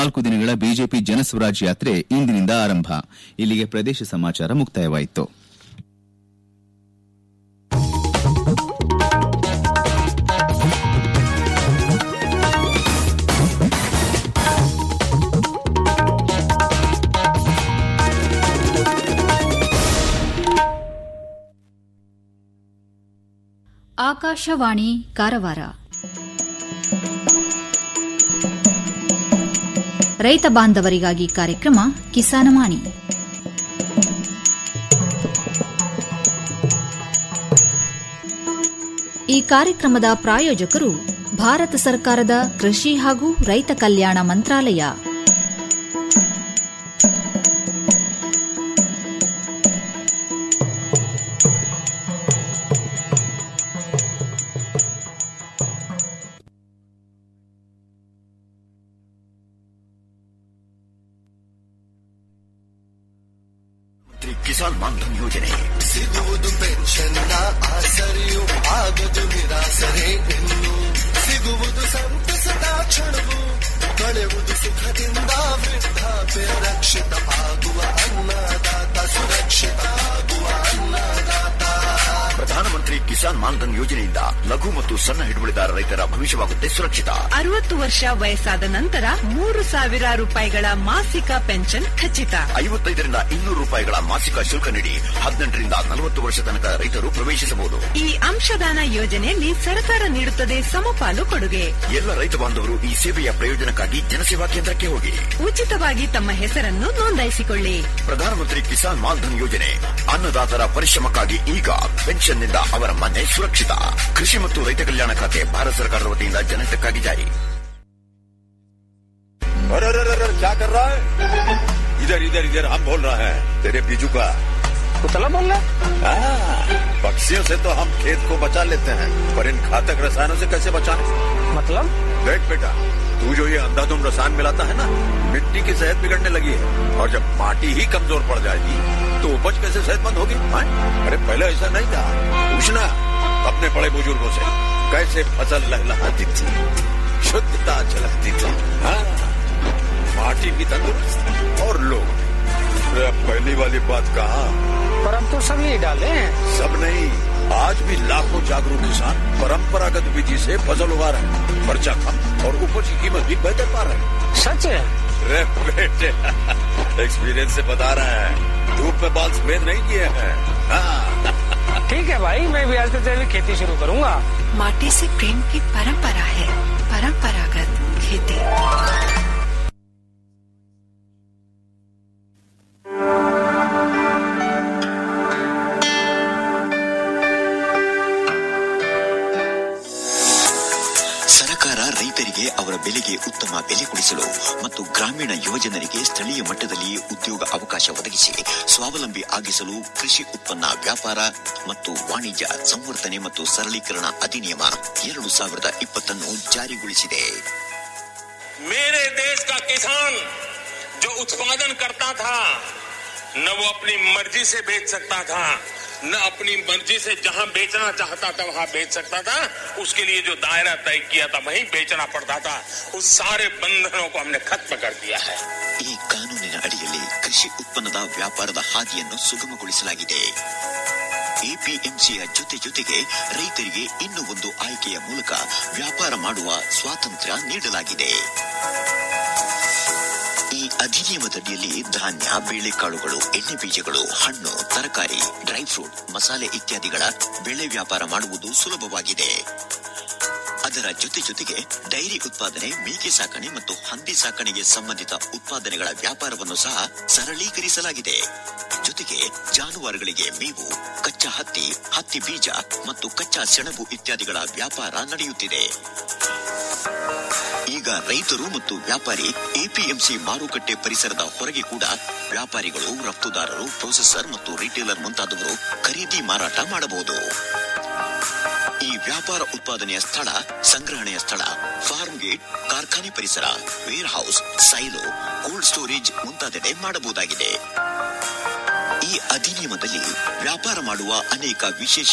ನಾಲ್ಕು ದಿನಗಳ ಬಿಜೆಪಿ ಜನಸ್ವರಾಜ್ ಯಾತ್ರೆ ಇಂದಿನಿಂದ ಆರಂಭ ಇಲ್ಲಿಗೆ ಪ್ರದೇಶ ಸಮಾಚಾರ ಮುಕ್ತಾಯವಾಯಿತು ಆಕಾಶವಾಣಿ ಕಾರವಾರ ರೈತ ಬಾಂಧವರಿಗಾಗಿ ಕಾರ್ಯಕ್ರಮ ಕಿಸಾನವಾಣಿ ಈ ಕಾರ್ಯಕ್ರಮದ ಪ್ರಾಯೋಜಕರು ಭಾರತ ಸರ್ಕಾರದ ಕೃಷಿ ಹಾಗೂ ರೈತ ಕಲ್ಯಾಣ ಮಂತ್ರಾಲಯ ಕಿಸಾನ್ ಮಾನ್ಧನ್ ಯೋಜನೆ ಸಿಗುವುದು ಪೆನ್ಷನ್ನ ಆಸರೆಯು ಆಗದು ನಿರಾಸರೆ ಇನ್ನು ಸಿಗುವುದು ಸಂತಸದ ಕ್ಷಣವು ಕಳೆಯುವುದು ಸುಖದಿಂದ ವೃದ್ಧಾಪ್ಯ ರಕ್ಷಿತ ಆಗುವ ಅನ್ನದಾತ ಸುರಕ್ಷಿತ ಆಗುವ ಅನ್ನದಾತ ಪ್ರಧಾನಮಂತ್ರಿ ಕಿಸಾನ್ ಮಾನ್ಧನ್ ಯೋಜನೆಯಿಂದ ಲಘು ಮತ್ತು ಸಣ್ಣ ಹಿಡುವಳಿದಾರ ರೈತರ ಭವಿಷ್ಯವಾಗುತ್ತೆ ಸುರಕ್ಷಿತ ಅರವತ್ತು ವರ್ಷ ವಯಸ್ಸಾದ ನಂತರ ಮೂರು ಸಾವಿರ ರೂಪಾಯಿಗಳ ಮಾಸಿಕ ಪೆನ್ಷನ್ ಖಚಿತ ಐವತ್ತೈದರಿಂದ ಇನ್ನೂರು ರೂಪಾಯಿಗಳ ಮಾಸಿಕ ಶುಲ್ಕ ನೀಡಿ ಹದಿನೆಂಟರಿಂದ ನಲವತ್ತು ವರ್ಷ ತನಕ ರೈತರು ಪ್ರವೇಶಿಸಬಹುದು ಈ ಅಂಶದಾನ ಯೋಜನೆಯಲ್ಲಿ ಸರ್ಕಾರ ನೀಡುತ್ತದೆ ಸಮಪಾಲು ಕೊಡುಗೆ ಎಲ್ಲ ರೈತ ಬಾಂಧವರು ಈ ಸೇವೆಯ ಪ್ರಯೋಜನಕ್ಕಾಗಿ ಜನಸೇವಾ ಕೇಂದ್ರಕ್ಕೆ ಹೋಗಿ ಉಚಿತವಾಗಿ ತಮ್ಮ ಹೆಸರನ್ನು ನೋಂದಾಯಿಸಿಕೊಳ್ಳಿ ಪ್ರಧಾನಮಂತ್ರಿ ಕಿಸಾನ್ ಮಾನ್ಧನ್ ಯೋಜನೆ ಅನ್ನದಾತರ ಪರಿಶ್ರಮಕ್ಕಾಗಿ ಈಗ ಪೆನ್ಷನ್ನಿಂದ ಅವರ ಮನೆ ಸುರಕ್ಷಿತ ಕೃಷಿ ಮತ್ತು ರೈತ ಕಲ್ಯಾಣ ಖಾತೆ ಭಾರತ ಸರ್ಕಾರದ ವತಿಯಿಂದ ಜನಹಿತಕ್ಕಾಗಿ ಜಾರಿ अरे अरे अरे क्या कर रहा है इधर इधर इधर हम बोल रहे हैं तेरे बीजू का कुतला बोल रहा हाँ, पक्षियों से तो हम खेत को बचा लेते हैं पर इन घातक रसायनों से कैसे बचाएं मतलब देख बेटा तू जो ये अंधाधुंध रसायन मिलाता है ना मिट्टी की सेहत बिगड़ने लगी है और जब माटी ही कमजोर पड़ जाएगी तो उपज कैसे सेहतमंद होगी हाँ? अरे पहले ऐसा नहीं था पूछना अपने बड़े बुजुर्गों से कैसे फसल लहलहाती थी शुद्धता झलकती थी हाँ माटी भी तंदुरुस्त और लोग भी। अरे अब पहली वाली बात कहा पर हम तो सब यही डाले हैं सब नहीं आज भी लाखों जागरूक किसान परंपरागत विधि से फसल उगा रहे हैं खर्चा कम और उपज की कीमत भी बेहतर पा रहे हैं सच है अरे बेटे एक्सपीरियंस से बता रहे हैं धूप में बाल सफेद नहीं किए हैं हाँ, ठीक है भाई मैं भी आज से तेरी खेती शुरू करूंगा माटी से प्रेम की परंपरा है परंपरागत खेती ಸರ್ಕಾರ ರೈತರಿಗೆ ಅವರ ಬೆಲೆಗೆ ಉತ್ತಮ ಬೆಲೆ ಕೊಡಿಸಲು ಮತ್ತು ಗ್ರಾಮೀಣ ಯುವಜನರಿಗೆ ಸ್ಥಳೀಯ ಮಟ್ಟದಲ್ಲಿಯೇ ಉದ್ಯೋಗ ಅವಕಾಶ ಒದಗಿಸಿ ಸ್ವಾವಲಂಬಿ ಆಗಿಸಲು ಕೃಷಿ ಉತ್ಪನ್ನ ವ್ಯಾಪಾರ ಮತ್ತು ವಾಣಿಜ್ಯ ಸಂವರ್ಧನೆ ಮತ್ತು ಸರಳೀಕರಣ ಅಧಿನಿಯಮ ಎರಡು ಸಾವಿರದ ಇಪ್ಪತ್ತನ್ನು ಜಾರಿಗೊಳಿಸಿದೆ मेरे देश का किसान जो उत्पादन करता था न वो अपनी मर्जी से बेच सकता था न अपनी मर्जी से जहां बेचना चाहता था वहां बेच सकता था उसके लिए जो दायरा तय किया था वहीं बेचना पड़ता था उस सारे बंधनों को हमने खत्म कर दिया है ಈ ಕಾನೂನಿನ ಅಡಿಯಲ್ಲಿ ಕೃಷಿ ಉತ್ಪನ್ನದ ವ್ಯಾಪಾರದ ಹಾದಿಯನ್ನು ಸುಗಮಗೊಳಿಸಲಾಗಿದೆ ಎಪಿಎಂಸಿಯ ಜೊತೆ ಜೊತೆಗೆ ರೈತರಿಗೆ ಇನ್ನೂ ಒಂದು ಆಯ್ಕೆಯ ಮೂಲಕ ವ್ಯಾಪಾರ ಮಾಡುವ ಸ್ವಾತಂತ್ರ್ಯ ನೀಡಲಾಗಿದೆ ಈ ಅಧಿನಿಯಮದಡಿಯಲ್ಲಿ ಧಾನ್ಯ ಬೇಳೆಕಾಳುಗಳು ಎಣ್ಣೆ ಬೀಜಗಳು ಹಣ್ಣು ತರಕಾರಿ ಡ್ರೈ ಫ್ರೂಟ್ ಮಸಾಲೆ ಇತ್ಯಾದಿಗಳ ಬೆಳೆ ವ್ಯಾಪಾರ ಮಾಡುವುದು ಸುಲಭವಾಗಿದೆ ಅದರ ಜೊತೆ ಜೊತೆಗೆ ಡೈರಿ ಉತ್ಪಾದನೆ ಮೇಕೆ ಸಾಕಣೆ ಮತ್ತು ಹಂದಿ ಸಾಕಣೆಗೆ ಸಂಬಂಧಿತ ಉತ್ಪಾದನೆಗಳ ವ್ಯಾಪಾರವನ್ನು ಸಹ ಸರಳೀಕರಿಸಲಾಗಿದೆ ಜೊತೆಗೆ ಜಾನುವಾರುಗಳಿಗೆ ಮೇವು ಕಚ್ಚಾ ಹತ್ತಿ ಹತ್ತಿ ಬೀಜ ಮತ್ತು ಕಚ್ಚಾ ಸೆಣಬು ಇತ್ಯಾದಿಗಳ ವ್ಯಾಪಾರ ನಡೆಯುತ್ತಿದೆ ಈಗ ರೈತರು ಮತ್ತು ವ್ಯಾಪಾರಿ ಎಪಿಎಂಸಿ ಮಾರುಕಟ್ಟೆ ಪರಿಸರದ ಹೊರಗೆ ಕೂಡ ವ್ಯಾಪಾರಿಗಳು ರಫ್ತುದಾರರು ಪ್ರೊಸೆಸರ್ ಮತ್ತು ರಿಟೇಲರ್ ಮುಂತಾದವರು ಖರೀದಿ ಮಾರಾಟ ಮಾಡಬಹುದು ಈ ವ್ಯಾಪಾರ ಉತ್ಪಾದನೆಯ ಸ್ಥಳ ಸಂಗ್ರಹಣೆಯ ಸ್ಥಳ ಫಾರ್ಮ್ ಗೇಟ್ ಕಾರ್ಖಾನೆ ಪರಿಸರ warehouse silo cold storage ಮುಂತಾದೆಡೆ ಮಾಡಬಹುದಾಗಿದೆ ಈ ಅಧಿನಿಯಮದಲ್ಲಿ ವ್ಯಾಪಾರ ಮಾಡುವ ಅನೇಕ ವಿಶೇಷ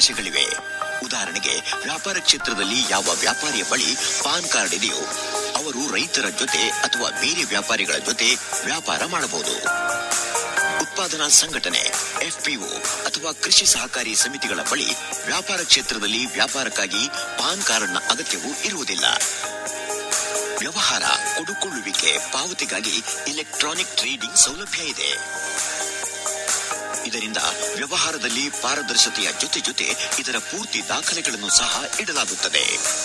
ಅವಕಾಶಗಳಿವೆ ಉದಾಹರಣೆಗೆ ವ್ಯಾಪಾರ ಕ್ಷೇತ್ರದಲ್ಲಿ ಯಾವ ವ್ಯಾಪಾರಿಯ ಬಳಿ ಪಾನ್ ಕಾರ್ಡ್ ಇದೆಯೋ ಅವರು ಅವರು ರೈತರ ಜೊತೆ ಅಥವಾ ಬೇರೆ ವ್ಯಾಪಾರಿಗಳ ಜೊತೆ ವ್ಯಾಪಾರ ಮಾಡಬಹುದು ಉತ್ಪಾದನಾ ಸಂಘಟನೆ ಎಫ್ಪಿಒ ಅಥವಾ ಕೃಷಿ ಸಹಕಾರಿ ಸಮಿತಿಗಳ ಬಳಿ ವ್ಯಾಪಾರ ಕ್ಷೇತ್ರದಲ್ಲಿ ವ್ಯಾಪಾರಕ್ಕಾಗಿ ಪಾನ್ ಕಾರ್ಡ್ನ ಅಗತ್ಯವೂ ಇರುವುದಿಲ್ಲ ವ್ಯವಹಾರ ಕೊಡುಕೊಳ್ಳುವಿಕೆ ಪಾವತಿಗಾಗಿ ಇಲೆಕ್ಟ್ರಾನಿಕ್ ಟ್ರೇಡಿಂಗ್ ಸೌಲಭ್ಯ ಇದೆ ಇದರಿಂದ ವ್ಯವಹಾರದಲ್ಲಿ ಪಾರದರ್ಶತೆಯ ಜೊತೆ ಜೊತೆ ಇದರ ಪೂರ್ತಿ ದಾಖಲೆಗಳನ್ನು ಸಹ ಇಡಲಾಗುತ್ತದೆ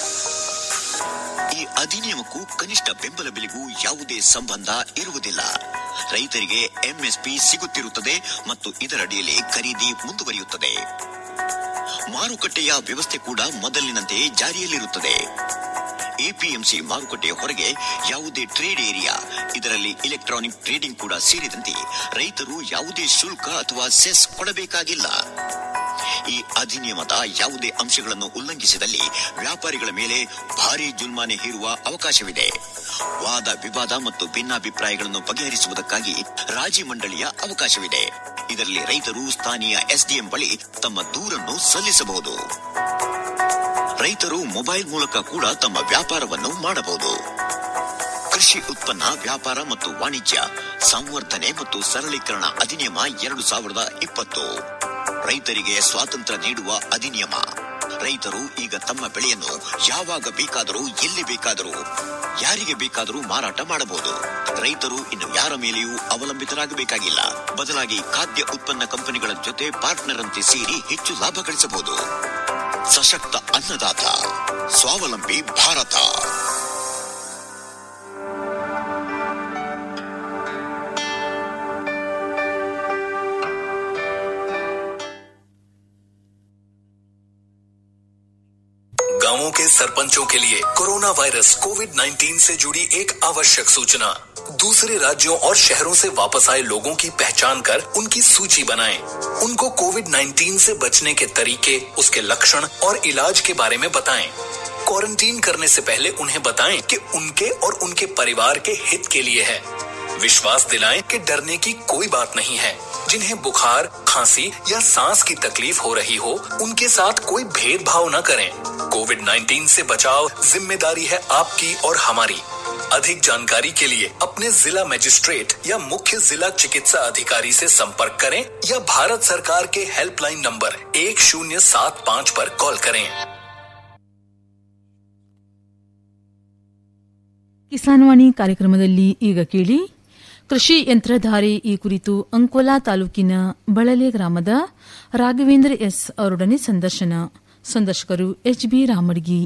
ಈ ಅಧಿನಿಯಮಕ್ಕೂ ಕನಿಷ್ಠ ಬೆಂಬಲ ಬೆಲೆಗೂ ಯಾವುದೇ ಸಂಬಂಧ ಇರುವುದಿಲ್ಲ ರೈತರಿಗೆ ಎಂಎಸ್ಪಿ ಸಿಗುತ್ತಿರುತ್ತದೆ ಮತ್ತು ಇದರಡಿಯಲ್ಲಿ ಖರೀದಿ ಮುಂದುವರಿಯುತ್ತದೆ ಮಾರುಕಟ್ಟೆಯ ವ್ಯವಸ್ಥೆ ಕೂಡ ಮೊದಲಿನಂತೆ ಜಾರಿಯಲ್ಲಿರುತ್ತದೆ ಎಪಿಎಂಸಿ ಮಾರುಕಟ್ಟೆಯ ಹೊರಗೆ ಯಾವುದೇ ಟ್ರೇಡ್ ಏರಿಯಾ ಇದರಲ್ಲಿ ಇಲೆಕ್ಟ್ರಾನಿಕ್ ಟ್ರೇಡಿಂಗ್ ಕೂಡ ಸೇರಿದಂತೆ ರೈತರು ಯಾವುದೇ ಶುಲ್ಕ ಅಥವಾ ಸೆಸ್ ಕೊಡಬೇಕಾಗಿಲ್ಲ ಈ ಅಧಿನಿಯಮದ ಯಾವುದೇ ಅಂಶಗಳನ್ನು ಉಲ್ಲಂಘಿಸಿದಲ್ಲಿ ವ್ಯಾಪಾರಿಗಳ ಮೇಲೆ ಭಾರಿ ಜುಲ್ಮಾನೆ ಹೇರುವ ಅವಕಾಶವಿದೆ ವಾದ ವಿವಾದ ಮತ್ತು ಭಿನ್ನಾಭಿಪ್ರಾಯಗಳನ್ನು ಬಗೆಹರಿಸುವುದಕ್ಕಾಗಿ ರಾಜಿ ಮಂಡಳಿಯ ಅವಕಾಶವಿದೆ ಇದರಲ್ಲಿ ರೈತರು ಸ್ಥಾನೀಯ ಎಸ್ಡಿಎಂ ಬಳಿ ತಮ್ಮ ದೂರನ್ನು ಸಲ್ಲಿಸಬಹುದು ರೈತರು ಮೊಬೈಲ್ ಮೂಲಕ ಕೂಡ ತಮ್ಮ ವ್ಯಾಪಾರವನ್ನು ಮಾಡಬಹುದು ಕೃಷಿ ಉತ್ಪನ್ನ ವ್ಯಾಪಾರ ಮತ್ತು ವಾಣಿಜ್ಯ ಸಂವರ್ಧನೆ ಮತ್ತು ಸರಳೀಕರಣ ಅಧಿನಿಯಮ ಎರಡು ಸಾವಿರದ ಇಪ್ಪತ್ತು ರೈತರಿಗೆ ಸ್ವಾತಂತ್ರ್ಯ ನೀಡುವ ಅಧಿನಿಯಮ ರೈತರು ಈಗ ತಮ್ಮ ಬೆಳೆಯನ್ನು ಯಾವಾಗ ಬೇಕಾದರೂ ಎಲ್ಲಿ ಬೇಕಾದರೂ ಯಾರಿಗೆ ಬೇಕಾದರೂ ಮಾರಾಟ ಮಾಡಬಹುದು ರೈತರು ಇನ್ನು ಯಾರ ಮೇಲೆಯೂ ಅವಲಂಬಿತರಾಗಬೇಕಾಗಿಲ್ಲ ಬದಲಾಗಿ ಖಾದ್ಯ ಉತ್ಪನ್ನ ಕಂಪನಿಗಳ ಜೊತೆ ಪಾರ್ಟ್ನರ್ ಅಂತೆ ಸೇರಿ ಹೆಚ್ಚು ಲಾಭ ಗಳಿಸಬಹುದು ಸಶಕ್ತ ಅನ್ನದಾತ ಸ್ವಾವಲಂಬಿ ಭಾರತ गांवों के सरपंचों के लिए कोरोना वायरस कोविड 19 से जुड़ी एक आवश्यक सूचना दूसरे राज्यों और शहरों से वापस आए लोगों की पहचान कर उनकी सूची बनाएं। उनको कोविड 19 से बचने के तरीके उसके लक्षण और इलाज के बारे में बताएं। क्वारंटीन करने से पहले उन्हें बताएं कि उनके और उनके परिवार के हित के लिए है विश्वास दिलाएं कि डरने की कोई बात नहीं है जिन्हें बुखार खांसी या सांस की तकलीफ हो रही हो उनके साथ कोई भेदभाव न करें कोविड 19 से बचाव जिम्मेदारी है आपकी और हमारी अधिक जानकारी के लिए अपने जिला मजिस्ट्रेट या मुख्य जिला चिकित्सा अधिकारी से संपर्क करें या भारत सरकार के हेल्पलाइन नंबर एक शून्य सात पाँच पर कॉल करें ಕಿಸಾನ್ ವಾಣಿ ಕಾರ್ಯಕ್ರಮದಲ್ಲಿ ಈಗ ಕೇಳಿ ಕೃಷಿ ಯಂತ್ರಧಾರೆ ಈ ಕುರಿತು ಅಂಕೋಲಾ ತಾಲೂಕಿನ ಬಳಲೆ ಗ್ರಾಮದ ರಾಘವೇಂದ್ರ ಎಸ್ ಅವರೊಡನೆ ಸಂದರ್ಶನ ಸಂದರ್ಶಕರು ಎಚ್ ಬಿ ರಾಮಡ್ಗಿ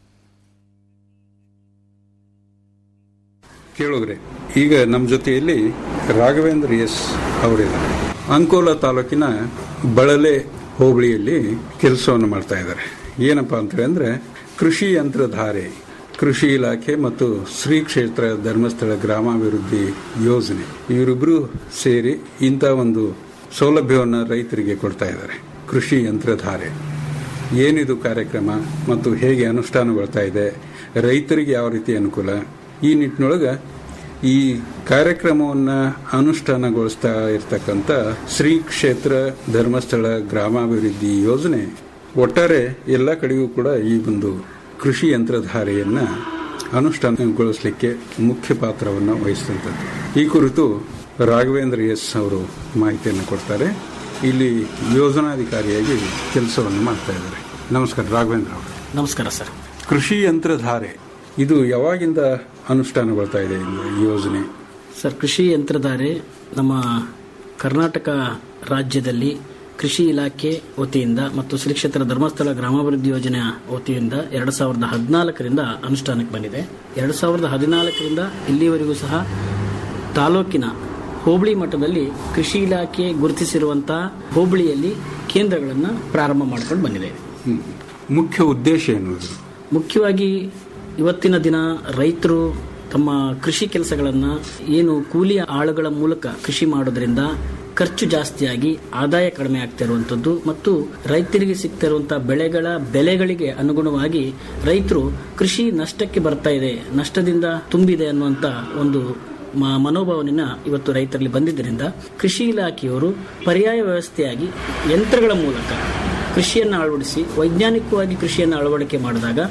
ಕೇಳುಗ್ರೆ ಈಗ ನಮ್ಮ ಜೊತೆಯಲ್ಲಿ ರಾಘವೇಂದ್ರ ಎಸ್ ಅವರಿದ್ದಾರೆ ಅಂಕೋಲಾ ತಾಲೂಕಿನ ಬಳಲೆ ಹೋಬಳಿಯಲ್ಲಿ ಕೆಲಸವನ್ನು ಮಾಡ್ತಾ ಇದ್ದಾರೆ ಏನಪ್ಪಾ ಅಂತ ಅಂದ್ರೆ ಕೃಷಿ ಯಂತ್ರಧಾರೆ ಕೃಷಿ ಇಲಾಖೆ ಮತ್ತು ಶ್ರೀ ಕ್ಷೇತ್ರ ಧರ್ಮಸ್ಥಳ ಗ್ರಾಮಾಭಿವೃದ್ಧಿ ಯೋಜನೆ ಇವರಿಬ್ಬರು ಸೇರಿ ಇಂಥ ಒಂದು ಸೌಲಭ್ಯವನ್ನು ರೈತರಿಗೆ ಕೊಡ್ತಾ ಇದ್ದಾರೆ ಕೃಷಿ ಯಂತ್ರಧಾರೆ ಏನಿದು ಕಾರ್ಯಕ್ರಮ ಮತ್ತು ಹೇಗೆ ಅನುಷ್ಠಾನಗೊಳ್ತಾ ಇದೆ ರೈತರಿಗೆ ಯಾವ ರೀತಿ ಅನುಕೂಲ ಈ ನಿಟ್ಟಿನೊಳಗೆ ಈ ಕಾರ್ಯಕ್ರಮವನ್ನು ಅನುಷ್ಠಾನಗೊಳಿಸ್ತಾ ಇರ್ತಕ್ಕಂಥ ಶ್ರೀ ಕ್ಷೇತ್ರ ಧರ್ಮಸ್ಥಳ ಗ್ರಾಮಾಭಿವೃದ್ಧಿ ಯೋಜನೆ ಒಟ್ಟಾರೆ ಎಲ್ಲ ಕಡೆಗೂ ಕೂಡ ಈ ಒಂದು ಕೃಷಿ ಯಂತ್ರಧಾರೆಯನ್ನ ಅನುಷ್ಠಾನಗೊಳಿಸಲಿಕ್ಕೆ ಮುಖ್ಯ ಪಾತ್ರವನ್ನು ವಹಿಸಿದಂಥದ್ದು ಈ ಕುರಿತು ರಾಘವೇಂದ್ರ ಎಸ್ ಅವರು ಮಾಹಿತಿಯನ್ನು ಕೊಡ್ತಾರೆ ಇಲ್ಲಿ ಯೋಜನಾಧಿಕಾರಿಯಾಗಿ ಕೆಲಸವನ್ನು ಮಾಡ್ತಾ ಇದ್ದಾರೆ ನಮಸ್ಕಾರ ರಾಘವೇಂದ್ರ ಅವರು ನಮಸ್ಕಾರ ಸರ್ ಕೃಷಿ ಯಂತ್ರಧಾರೆ ಇದು ಯಾವಾಗಿಂದ ಅನುಷ್ಠಾನಗೊಳ್ತಾ ಇದೆ ಈ ಯೋಜನೆ ಸರ್ ಕೃಷಿ ಯಂತ್ರಧಾರೆ ನಮ್ಮ ಕರ್ನಾಟಕ ರಾಜ್ಯದಲ್ಲಿ ಕೃಷಿ ಇಲಾಖೆ ವತಿಯಿಂದ ಮತ್ತು ಶ್ರೀ ಕ್ಷೇತ್ರ ಧರ್ಮಸ್ಥಳ ಗ್ರಾಮಾಭಿವೃದ್ಧಿ ಯೋಜನೆ ವತಿಯಿಂದ ಎರಡು ಸಾವಿರದ ಹದಿನಾಲ್ಕರಿಂದ ಅನುಷ್ಠಾನಕ್ಕೆ ಬಂದಿದೆ ಎರಡು ಸಾವಿರದ ಹದಿನಾಲ್ಕರಿಂದ ಇಲ್ಲಿವರೆಗೂ ಸಹ ತಾಲೂಕಿನ ಹೋಬಳಿ ಮಟ್ಟದಲ್ಲಿ ಕೃಷಿ ಇಲಾಖೆ ಗುರುತಿಸಿರುವಂತಹ ಹೋಬಳಿಯಲ್ಲಿ ಕೇಂದ್ರಗಳನ್ನು ಪ್ರಾರಂಭ ಮಾಡ್ಕೊಂಡು ಬಂದಿದೆ ಮುಖ್ಯ ಉದ್ದೇಶ ಏನು ಇದು? ಮುಖ್ಯವಾಗಿ ಇವತ್ತಿನ ದಿನ ರೈತರು ತಮ್ಮ ಕೃಷಿ ಕೆಲಸಗಳನ್ನು ಏನು ಕೂಲಿ ಆಳುಗಳ ಮೂಲಕ ಕೃಷಿ ಮಾಡೋದ್ರಿಂದ ಖರ್ಚು ಜಾಸ್ತಿಯಾಗಿ ಆದಾಯ ಕಡಿಮೆ ಆಗ್ತಾ ಇರುವಂಥದ್ದು ಮತ್ತು ರೈತರಿಗೆ ಸಿಗ್ತಾ ಇರುವಂತಹ ಬೆಳೆಗಳ ಬೆಲೆಗಳಿಗೆ ಅನುಗುಣವಾಗಿ ರೈತರು ಕೃಷಿ ನಷ್ಟಕ್ಕೆ ಬರ್ತಾ ಇದೆ ನಷ್ಟದಿಂದ ತುಂಬಿದೆ ಅನ್ನುವಂತ ಒಂದು ಮ- ಮನೋಭಾವನೆನ ಇವತ್ತು ರೈತರಲ್ಲಿ ಬಂದಿದ್ದರಿಂದ ಕೃಷಿ ಇಲಾಖೆಯವರು ಪರ್ಯಾಯ ವ್ಯವಸ್ಥೆಯಾಗಿ ಯಂತ್ರಗಳ ಮೂಲಕ ಕೃಷಿಯನ್ನು ಅಳವಡಿಸಿ ವೈಜ್ಞಾನಿಕವಾಗಿ ಕೃಷಿಯನ್ನು ಅಳವಡಿಕೆ ಮಾಡಿದಾಗ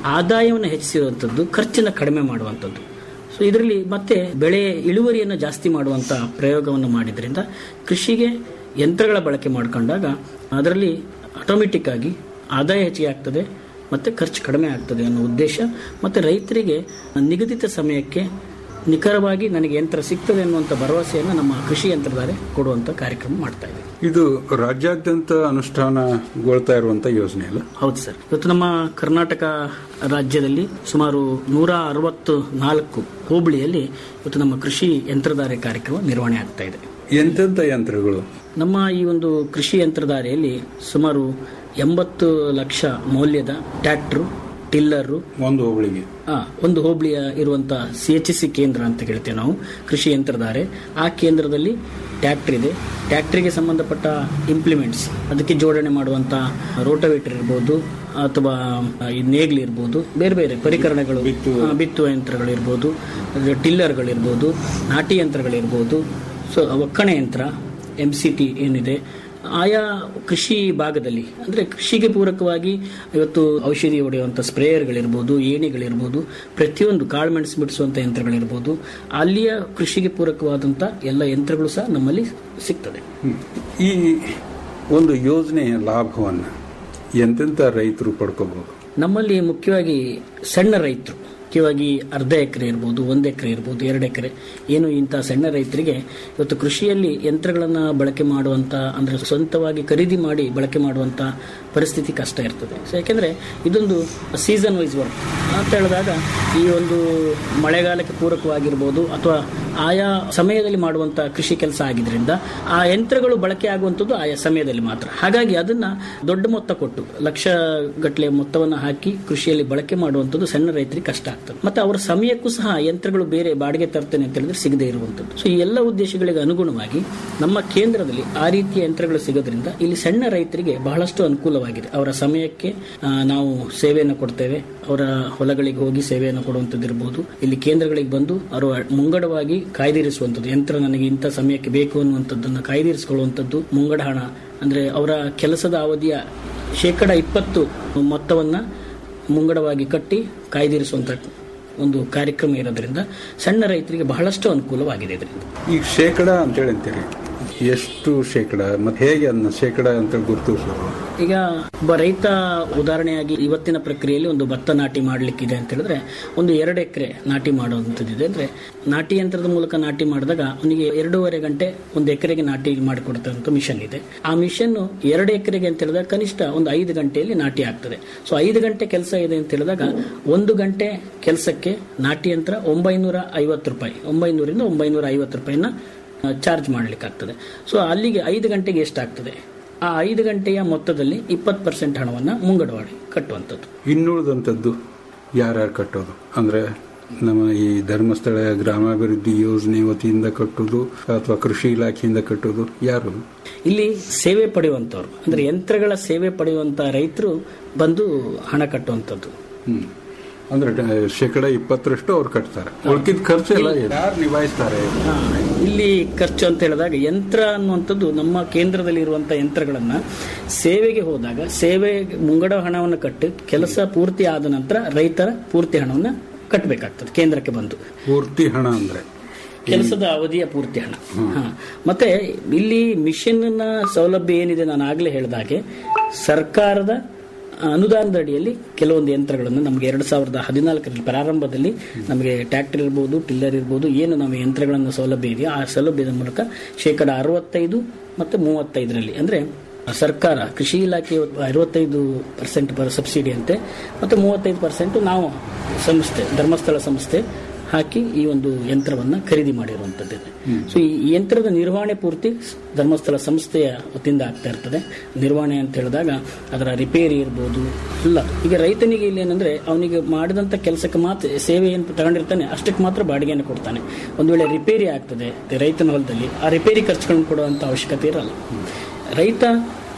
ಆದಾಯವನ್ನು ಹೆಚ್ಚಿಸುವಂಥದ್ದು ಖರ್ಚನ್ನು ಕಡಿಮೆ ಮಾಡುವಂಥದ್ದು ಸೊ ಇದರಲ್ಲಿ ಮತ್ತೆ ಬೆಳೆ ಇಳುವರಿಯನ್ನು ಜಾಸ್ತಿ ಮಾಡುವಂಥ ಪ್ರಯೋಗವನ್ನು ಮಾಡಿದ್ರಿಂದ ಕೃಷಿಗೆ ಯಂತ್ರಗಳ ಬಳಕೆ ಮಾಡಿಕೊಂಡಾಗ ಅದರಲ್ಲಿ ಆಟೋಮೆಟಿಕ್ ಆಗಿ ಆದಾಯ ಹೆಚ್ಚಿಗೆ ಆಗ್ತದೆ ಮತ್ತು ಖರ್ಚು ಕಡಿಮೆ ಆಗ್ತದೆ ಅನ್ನೋ ಉದ್ದೇಶ ಮತ್ತು ರೈತರಿಗೆ ನಿಗದಿತ ಸಮಯಕ್ಕೆ ನಿಖರವಾಗಿ ನನಗೆ ಯಂತ್ರ ಸಿಗ್ತದೆ ಅನ್ನುವಂಥ ಭರವಸೆಯನ್ನು ನಮ್ಮ ಕೃಷಿ ಯಂತ್ರಧಾರೆ ಕೊಡುವಂಥ ಕಾರ್ಯಕ್ರಮ ಮಾಡ್ತಾ ಇದೆ ಇದು ರಾಜ್ಯಾದ್ಯಂತ ಅನುಷ್ಠಾನಗೊಳ್ತಾ ಇರುವಂತ ಯೋಜನೆ ಅಲ್ಲ ಹೌದು ಸರ್ ಇವತ್ತು ನಮ್ಮ ಕರ್ನಾಟಕ ರಾಜ್ಯದಲ್ಲಿ ಸುಮಾರು ನೂರ ಅರವತ್ತು ನಾಲ್ಕು ಹೋಬಳಿಯಲ್ಲಿ ಇವತ್ತು ನಮ್ಮ ಕೃಷಿ ಯಂತ್ರಧಾರೆ ಕಾರ್ಯಕ್ರಮ ನಿರ್ವಹಣೆ ಆಗ್ತಾ ಇದೆ ಎಂತೆಂತ ಯಂತ್ರಗಳು ನಮ್ಮ ಈ ಒಂದು ಕೃಷಿ ಯಂತ್ರಧಾರೆಯಲ್ಲಿ ಸುಮಾರು ಎಂಬತ್ತು ಲಕ್ಷ ಮೌಲ್ಯದ ಟ್ರ್ಯಾಕ್ಟ್ರು ಟಿಲ್ಲರು ಒಂದು ಹೋಬಳಿಗೆ ಆ, ಒಂದು ಹೋಬಳಿಯ ಇರುವಂತಹ ಸಿ ಎಚ್ ಸಿ ಕೇಂದ್ರ ಅಂತ ಹೇಳ್ತೇವೆ ನಾವು ಕೃಷಿ ಯಂತ್ರಧಾರೆ ಆ ಕೇಂದ್ರದಲ್ಲಿ ಟ್ಯಾಕ್ಟರ್ ಇದೆ ಟ್ಯಾಕ್ಟರಿಗೆ ಸಂಬಂಧಪಟ್ಟ ಇಂಪ್ಲಿಮೆಂಟ್ಸ್ ಅದಕ್ಕೆ ಜೋಡಣೆ ಮಾಡುವಂತ ರೋಟವೇಟರ್ ಇರ್ಬೋದು ಅಥವಾ ಈ ನೇಗ್ಲು ಇರ್ಬೋದು ಬೇರೆ ಬೇರೆ ಪರಿಕರಣಗಳು ಆ, ಬಿತ್ತುವ ಯಂತ್ರಗಳಿರ್ಬೋದು ಅದು ಟಿಲ್ಲರ್ಗಳಿರ್ಬೋದು ನಾಟಿ ಯಂತ್ರಗಳಿರ್ಬೋದು ಸೊ ಒಕ್ಕಣೆ ಯಂತ್ರ ಎಂ ಸಿ ಟಿ ಏನಿದೆ ಆಯಾ ಕೃಷಿ ಭಾಗದಲ್ಲಿ ಅಂದ್ರೆ ಕೃಷಿಗೆ ಪೂರಕವಾಗಿ ಇವತ್ತು ಔಷಧಿ ಹೊಡೆಯುವಂಥ ಸ್ಪ್ರೇಯರ್ಗಳಿರ್ಬೋದು ಏಣಿಗಳಿರ್ಬೋದು ಪ್ರತಿಯೊಂದು ಕಾಳುಮೆಣಸು ಬಿಡಿಸುವಂಥ ಯಂತ್ರಗಳಿರ್ಬೋದು ಅಲ್ಲಿಯ ಕೃಷಿಗೆ ಪೂರಕವಾದಂಥ ಎಲ್ಲ ಯಂತ್ರಗಳು ಸಹ ನಮ್ಮಲ್ಲಿ ಸಿಗ್ತದೆ ಈ ಒಂದು ಯೋಜನೆಯ ಲಾಭವನ್ನು ಎಂತೆಂತ ರೈತರು ಪಡ್ಕೋಬಹುದು ನಮ್ಮಲ್ಲಿ ಮುಖ್ಯವಾಗಿ ಸಣ್ಣ ರೈತರು ಮುಖ್ಯವಾಗಿ ಅರ್ಧ ಎಕರೆ ಇರ್ಬೋದು ಒಂದು ಎಕರೆ ಇರ್ಬೋದು ಎರಡು ಎಕರೆ ಏನು ಇಂಥ ಸಣ್ಣ ರೈತರಿಗೆ ಇವತ್ತು ಕೃಷಿಯಲ್ಲಿ ಯಂತ್ರಗಳನ್ನು ಬಳಕೆ ಮಾಡುವಂತ ಅಂದ್ರೆ ಸ್ವಂತವಾಗಿ ಖರೀದಿ ಮಾಡಿ ಬಳಕೆ ಮಾಡುವಂತ ಪರಿಸ್ಥಿತಿ ಕಷ್ಟ ಇರ್ತದೆ ಸೊ ಯಾಕೆಂದ್ರೆ ಇದೊಂದು ಸೀಸನ್ ವೈಸ್ ವರ್ಕ್ ಅಂತ ಹೇಳಿದಾಗ ಈ ಒಂದು ಮಳೆಗಾಲಕ್ಕೆ ಪೂರಕವಾಗಿರ್ಬೋದು ಅಥವಾ ಆಯಾ ಸಮಯದಲ್ಲಿ ಮಾಡುವಂತ ಕೃಷಿ ಕೆಲಸ ಆಗಿದ್ರಿಂದ ಆ ಯಂತ್ರಗಳು ಬಳಕೆ ಆಗುವಂಥದ್ದು ಆಯಾ ಸಮಯದಲ್ಲಿ ಮಾತ್ರ ಹಾಗಾಗಿ ಅದನ್ನ ದೊಡ್ಡ ಮೊತ್ತ ಕೊಟ್ಟು ಲಕ್ಷ ಗಟ್ಟಲೆ ಮೊತ್ತವನ್ನು ಹಾಕಿ ಕೃಷಿಯಲ್ಲಿ ಬಳಕೆ ಮಾಡುವಂಥದ್ದು ಸಣ್ಣ ರೈತರಿಗೆ ಕಷ್ಟ ಆಗ್ತದೆ ಮತ್ತೆ ಅವರ ಸಮಯಕ್ಕೂ ಸಹ ಯಂತ್ರಗಳು ಬೇರೆ ಬಾಡಿಗೆ ತರ್ತೇನೆ ಅಂತ ಹೇಳಿದ್ರೆ ಸಿಗದೇ ಇರುವಂಥದ್ದು ಸೊ ಈ ಎಲ್ಲ ಉದ್ದೇಶಗಳಿಗೆ ಅನುಗುಣವಾಗಿ ನಮ್ಮ ಕೇಂದ್ರದಲ್ಲಿ ಆ ರೀತಿಯ ಯಂತ್ರಗಳು ಸಿಗೋದ್ರಿಂದ ಇಲ್ಲಿ ಸಣ್ಣ ರೈತರಿಗೆ ಬಹಳಷ್ಟು ಅನುಕೂಲವಾಗಿದೆ ಅವರ ಸಮಯಕ್ಕೆ ಆ, ನಾವು ಸೇವೆಯನ್ನು ಕೊಡ್ತೇವೆ ಅವರ ಹೊಲಗಳಿಗೆ ಹೋಗಿ ಸೇವೆಯನ್ನು ಕೊಡುವಂಥದ್ದು ಇರಬಹುದು ಇಲ್ಲಿ ಕೇಂದ್ರಗಳಿಗೆ ಬಂದು ಅವರು ಮುಂಗಡವಾಗಿ ಕಾಯ್ದಿರಿಸುವಂಥದ್ದು ಯಂತ್ರ ನನಗೆ ಇಂಥ ಸಮಯಕ್ಕೆ ಬೇಕು ಅನ್ನುವಂಥದ್ದನ್ನು ಕಾಯ್ದಿರಿಸಿಕೊಳ್ಳುವಂಥದ್ದು ಮುಂಗಡ ಹಣ ಅಂದ್ರೆ ಅವರ ಕೆಲಸದ ಅವಧಿಯ ಶೇಕಡ ಇಪ್ಪತ್ತು ಮೊತ್ತವನ್ನ ಮುಂಗಡವಾಗಿ ಕಟ್ಟಿ ಕಾಯ್ದಿರಿಸುವಂತ ಒಂದು ಕಾರ್ಯಕ್ರಮ ಇರೋದ್ರಿಂದ ಸಣ್ಣ ರೈತರಿಗೆ ಬಹಳಷ್ಟು ಅನುಕೂಲವಾಗಿದೆ ಇದರಿಂದ ಈಗ ಶೇಕಡ ಅಂತೇಳಿ ಅಂತೀರಿ ಎಷ್ಟು ಶೇಕಡ ಮತ್ತೆ ಹೇಗೆ ಅದನ್ನ ಶೇಕಡ ಅಂತ ಗುರುತಿಸೋದು ಈಗ ಒಬ್ಬ ರೈತ ಉದಾಹರಣೆಯಾಗಿ ಇವತ್ತಿನ ಪ್ರಕ್ರಿಯೆಯಲ್ಲಿ ಒಂದು ಭತ್ತ ನಾಟಿ ಮಾಡಲಿಕ್ಕಿದೆ ಅಂತ ಹೇಳಿದ್ರೆ ಒಂದು ಎರಡು ಎಕರೆ ನಾಟಿ ಮಾಡುವಂಥದ್ದಿದೆ ಅಂದ್ರೆ ನಾಟಿ ಯಂತ್ರದ ಮೂಲಕ ನಾಟಿ ಮಾಡಿದಾಗ ಅವನಿಗೆ ಎರಡೂವರೆ ಗಂಟೆ ಒಂದು ಎಕರೆಗೆ ನಾಟಿ ಮಾಡಿಕೊಡ್ತಕ್ಕಂಥ ಮಿಷನ್ ಇದೆ ಆ ಮಿಷನ್ ಎರಡು ಎಕರೆಗೆ ಅಂತ ಹೇಳಿದಾಗ ಕನಿಷ್ಠ ಒಂದು ಐದು ಗಂಟೆಯಲ್ಲಿ ನಾಟಿ ಆಗ್ತದೆ ಸೊ ಐದು ಗಂಟೆ ಕೆಲಸ ಇದೆ ಅಂತ ಹೇಳಿದಾಗ ಒಂದು ಗಂಟೆ ಕೆಲಸಕ್ಕೆ ನಾಟಿ ಯಂತ್ರ ಒಂಬೈನೂರ ಐವತ್ತು ರೂಪಾಯಿ ಒಂಬೈನೂರಿಂದ ಒಂಬೈನೂರ ಐವತ್ತು ರೂಪಾಯಿನ ಚಾರ್ಜ್ ಮಾಡ್ಲಿಕ್ಕಾಗ್ತದೆ ಸೊ ಅಲ್ಲಿಗೆ ಐದು ಗಂಟೆಗೆ ಎಷ್ಟಾಗ್ತದೆ ಆ ಐದು ಗಂಟೆಯ ಮೊತ್ತದಲ್ಲಿ ಇಪ್ಪತ್ತು ಪರ್ಸೆಂಟ್ ಹಣವನ್ನು ಮುಂಗಡವಾಗಿ ಕಟ್ಟುವಂಥದ್ದು ಇನ್ನುಳಿದಂಥದ್ದು ಯಾರ್ಯಾರು ಕಟ್ಟೋದು ಅಂದ್ರೆ ನಮ್ಮ ಈ ಧರ್ಮಸ್ಥಳ ಗ್ರಾಮಾಭಿವೃದ್ಧಿ ಯೋಜನೆ ವತಿಯಿಂದ ಕಟ್ಟೋದು ಅಥವಾ ಕೃಷಿ ಇಲಾಖೆಯಿಂದ ಕಟ್ಟೋದು ಯಾರು ಇಲ್ಲಿ ಸೇವೆ ಪಡೆಯುವಂಥವ್ರು ಅಂದ್ರೆ ಯಂತ್ರಗಳ ಸೇವೆ ಪಡೆಯುವಂತ ರೈತರು ಬಂದು ಹಣ ಕಟ್ಟುವಂಥದ್ದು ಹ್ಮ್ ಅಂದ್ರೆ ಡ- ಶೇಕಡ ಇಪ್ಪತ್ತರಷ್ಟು ಅವ್ರು ಕಟ್ತಾರೆ ಉಳ್ಕಿದ ಖರ್ಚು ಎಲ್ಲ ಯಾರು ನಿಭಾಯಿಸ್ತಾರೆ ಹಾ, ಇಲ್ಲಿ ಖರ್ಚು ಅಂತ ಹೇಳಿದಾಗ ಯಂತ್ರ ಅನ್ನುವಂಥದ್ದು ನಮ್ಮ ಕೇಂದ್ರದಲ್ಲಿ ಇರುವಂತಹ ಯಂತ್ರಗಳನ್ನ ಸೇವೆಗೆ ಹೋದಾಗ ಸೇವೆ ಮುಂಗಡ ಹಣವನ್ನು ಕಟ್ಟಿ ಕೆಲಸ ಪೂರ್ತಿ ಆದ ನಂತರ ರೈತರ ಪೂರ್ತಿ ಹಣವನ್ನು ಕಟ್ಟಬೇಕಾಗ್ತದೆ ಕೇಂದ್ರಕ್ಕೆ ಬಂದು ಪೂರ್ತಿ ಹಣ ಅಂದ್ರೆ ಕೆಲಸದ ಅವಧಿಯ ಪೂರ್ತಿ ಹಣ ಹಾ. ಮತ್ತೆ ಇಲ್ಲಿ ಮಿಷನ್ ಸೌಲಭ್ಯ ಏನಿದೆ ನಾನು ಆಗ್ಲೇ ಹೇಳಿದಾಗೆ ಸರ್ಕಾರದ ಅನುದಾನದ ಅಡಿಯಲ್ಲಿ ಕೆಲವೊಂದು ಯಂತ್ರಗಳನ್ನು ನಮಗೆ ಎರಡ್ ಸಾವಿರದ ಹದಿನಾಲ್ಕರಲ್ಲಿ ಪ್ರಾರಂಭದಲ್ಲಿ ನಮಗೆ ಟ್ರ್ಯಾಕ್ಟರ್ ಇರ್ಬೋದು ಟಿಲ್ಲರ್ ಇರ್ಬೋದು ಏನು ನಾವು ಯಂತ್ರಗಳನ್ನು ಸೌಲಭ್ಯ ಇದೆಯೋ ಆ ಸೌಲಭ್ಯದ ಮೂಲಕ ಶೇಕಡ ಅರವತ್ತೈದು ಮತ್ತು ಮೂವತ್ತೈದರಲ್ಲಿ ಅಂದ್ರೆ ಸರ್ಕಾರ ಕೃಷಿ ಇಲಾಖೆ ಅರವತ್ತೈದು ಪರ್ಸೆಂಟ್ ಸಬ್ಸಿಡಿ ಅಂತೆ ಮತ್ತು ಮೂವತ್ತೈದು ಪರ್ಸೆಂಟ್ ನಾವು ಸಂಸ್ಥೆ ಧರ್ಮಸ್ಥಳ ಸಂಸ್ಥೆ ಹಾಕಿ ಈ ಒಂದು ಯಂತ್ರವನ್ನ ಖರೀದಿ ಮಾಡಿರುವಂತದ್ದಿದೆ ಸೊ ಈ ಯಂತ್ರದ ನಿರ್ವಹಣೆ ಪೂರ್ತಿ ಧರ್ಮಸ್ಥಳ ಸಂಸ್ಥೆಯ ವತಿಯಿಂದ ಆಗ್ತಾ ಇರ್ತದೆ ನಿರ್ವಹಣೆ ಅಂತ ಹೇಳಿದಾಗ ಅದರ ರಿಪೇರಿ ಇರ್ಬೋದು ಇಲ್ಲ ಈಗ ರೈತನಿಗೆ ಇಲ್ಲಿ ಏನಂದ್ರೆ ಅವನಿಗೆ ಮಾಡಿದಂತ ಕೆಲಸಕ್ಕೆ ಮಾತ್ರ ಸೇವೆ ಏನು ತಗೊಂಡಿರ್ತಾನೆ ಅಷ್ಟಕ್ಕೆ ಮಾತ್ರ ಬಾಡಿಗೆಯನ್ನು ಕೊಡ್ತಾನೆ ಒಂದು ವೇಳೆ ರಿಪೇರಿ ಆಗ್ತದೆ ರೈತನ ಹೊಲದಲ್ಲಿ ಆ ರಿಪೇರಿ ಖರ್ಚುಗಳನ್ನು ಕೊಡುವಂತ ಅವಶ್ಯಕತೆ ಇರಲ್ಲ ರೈತ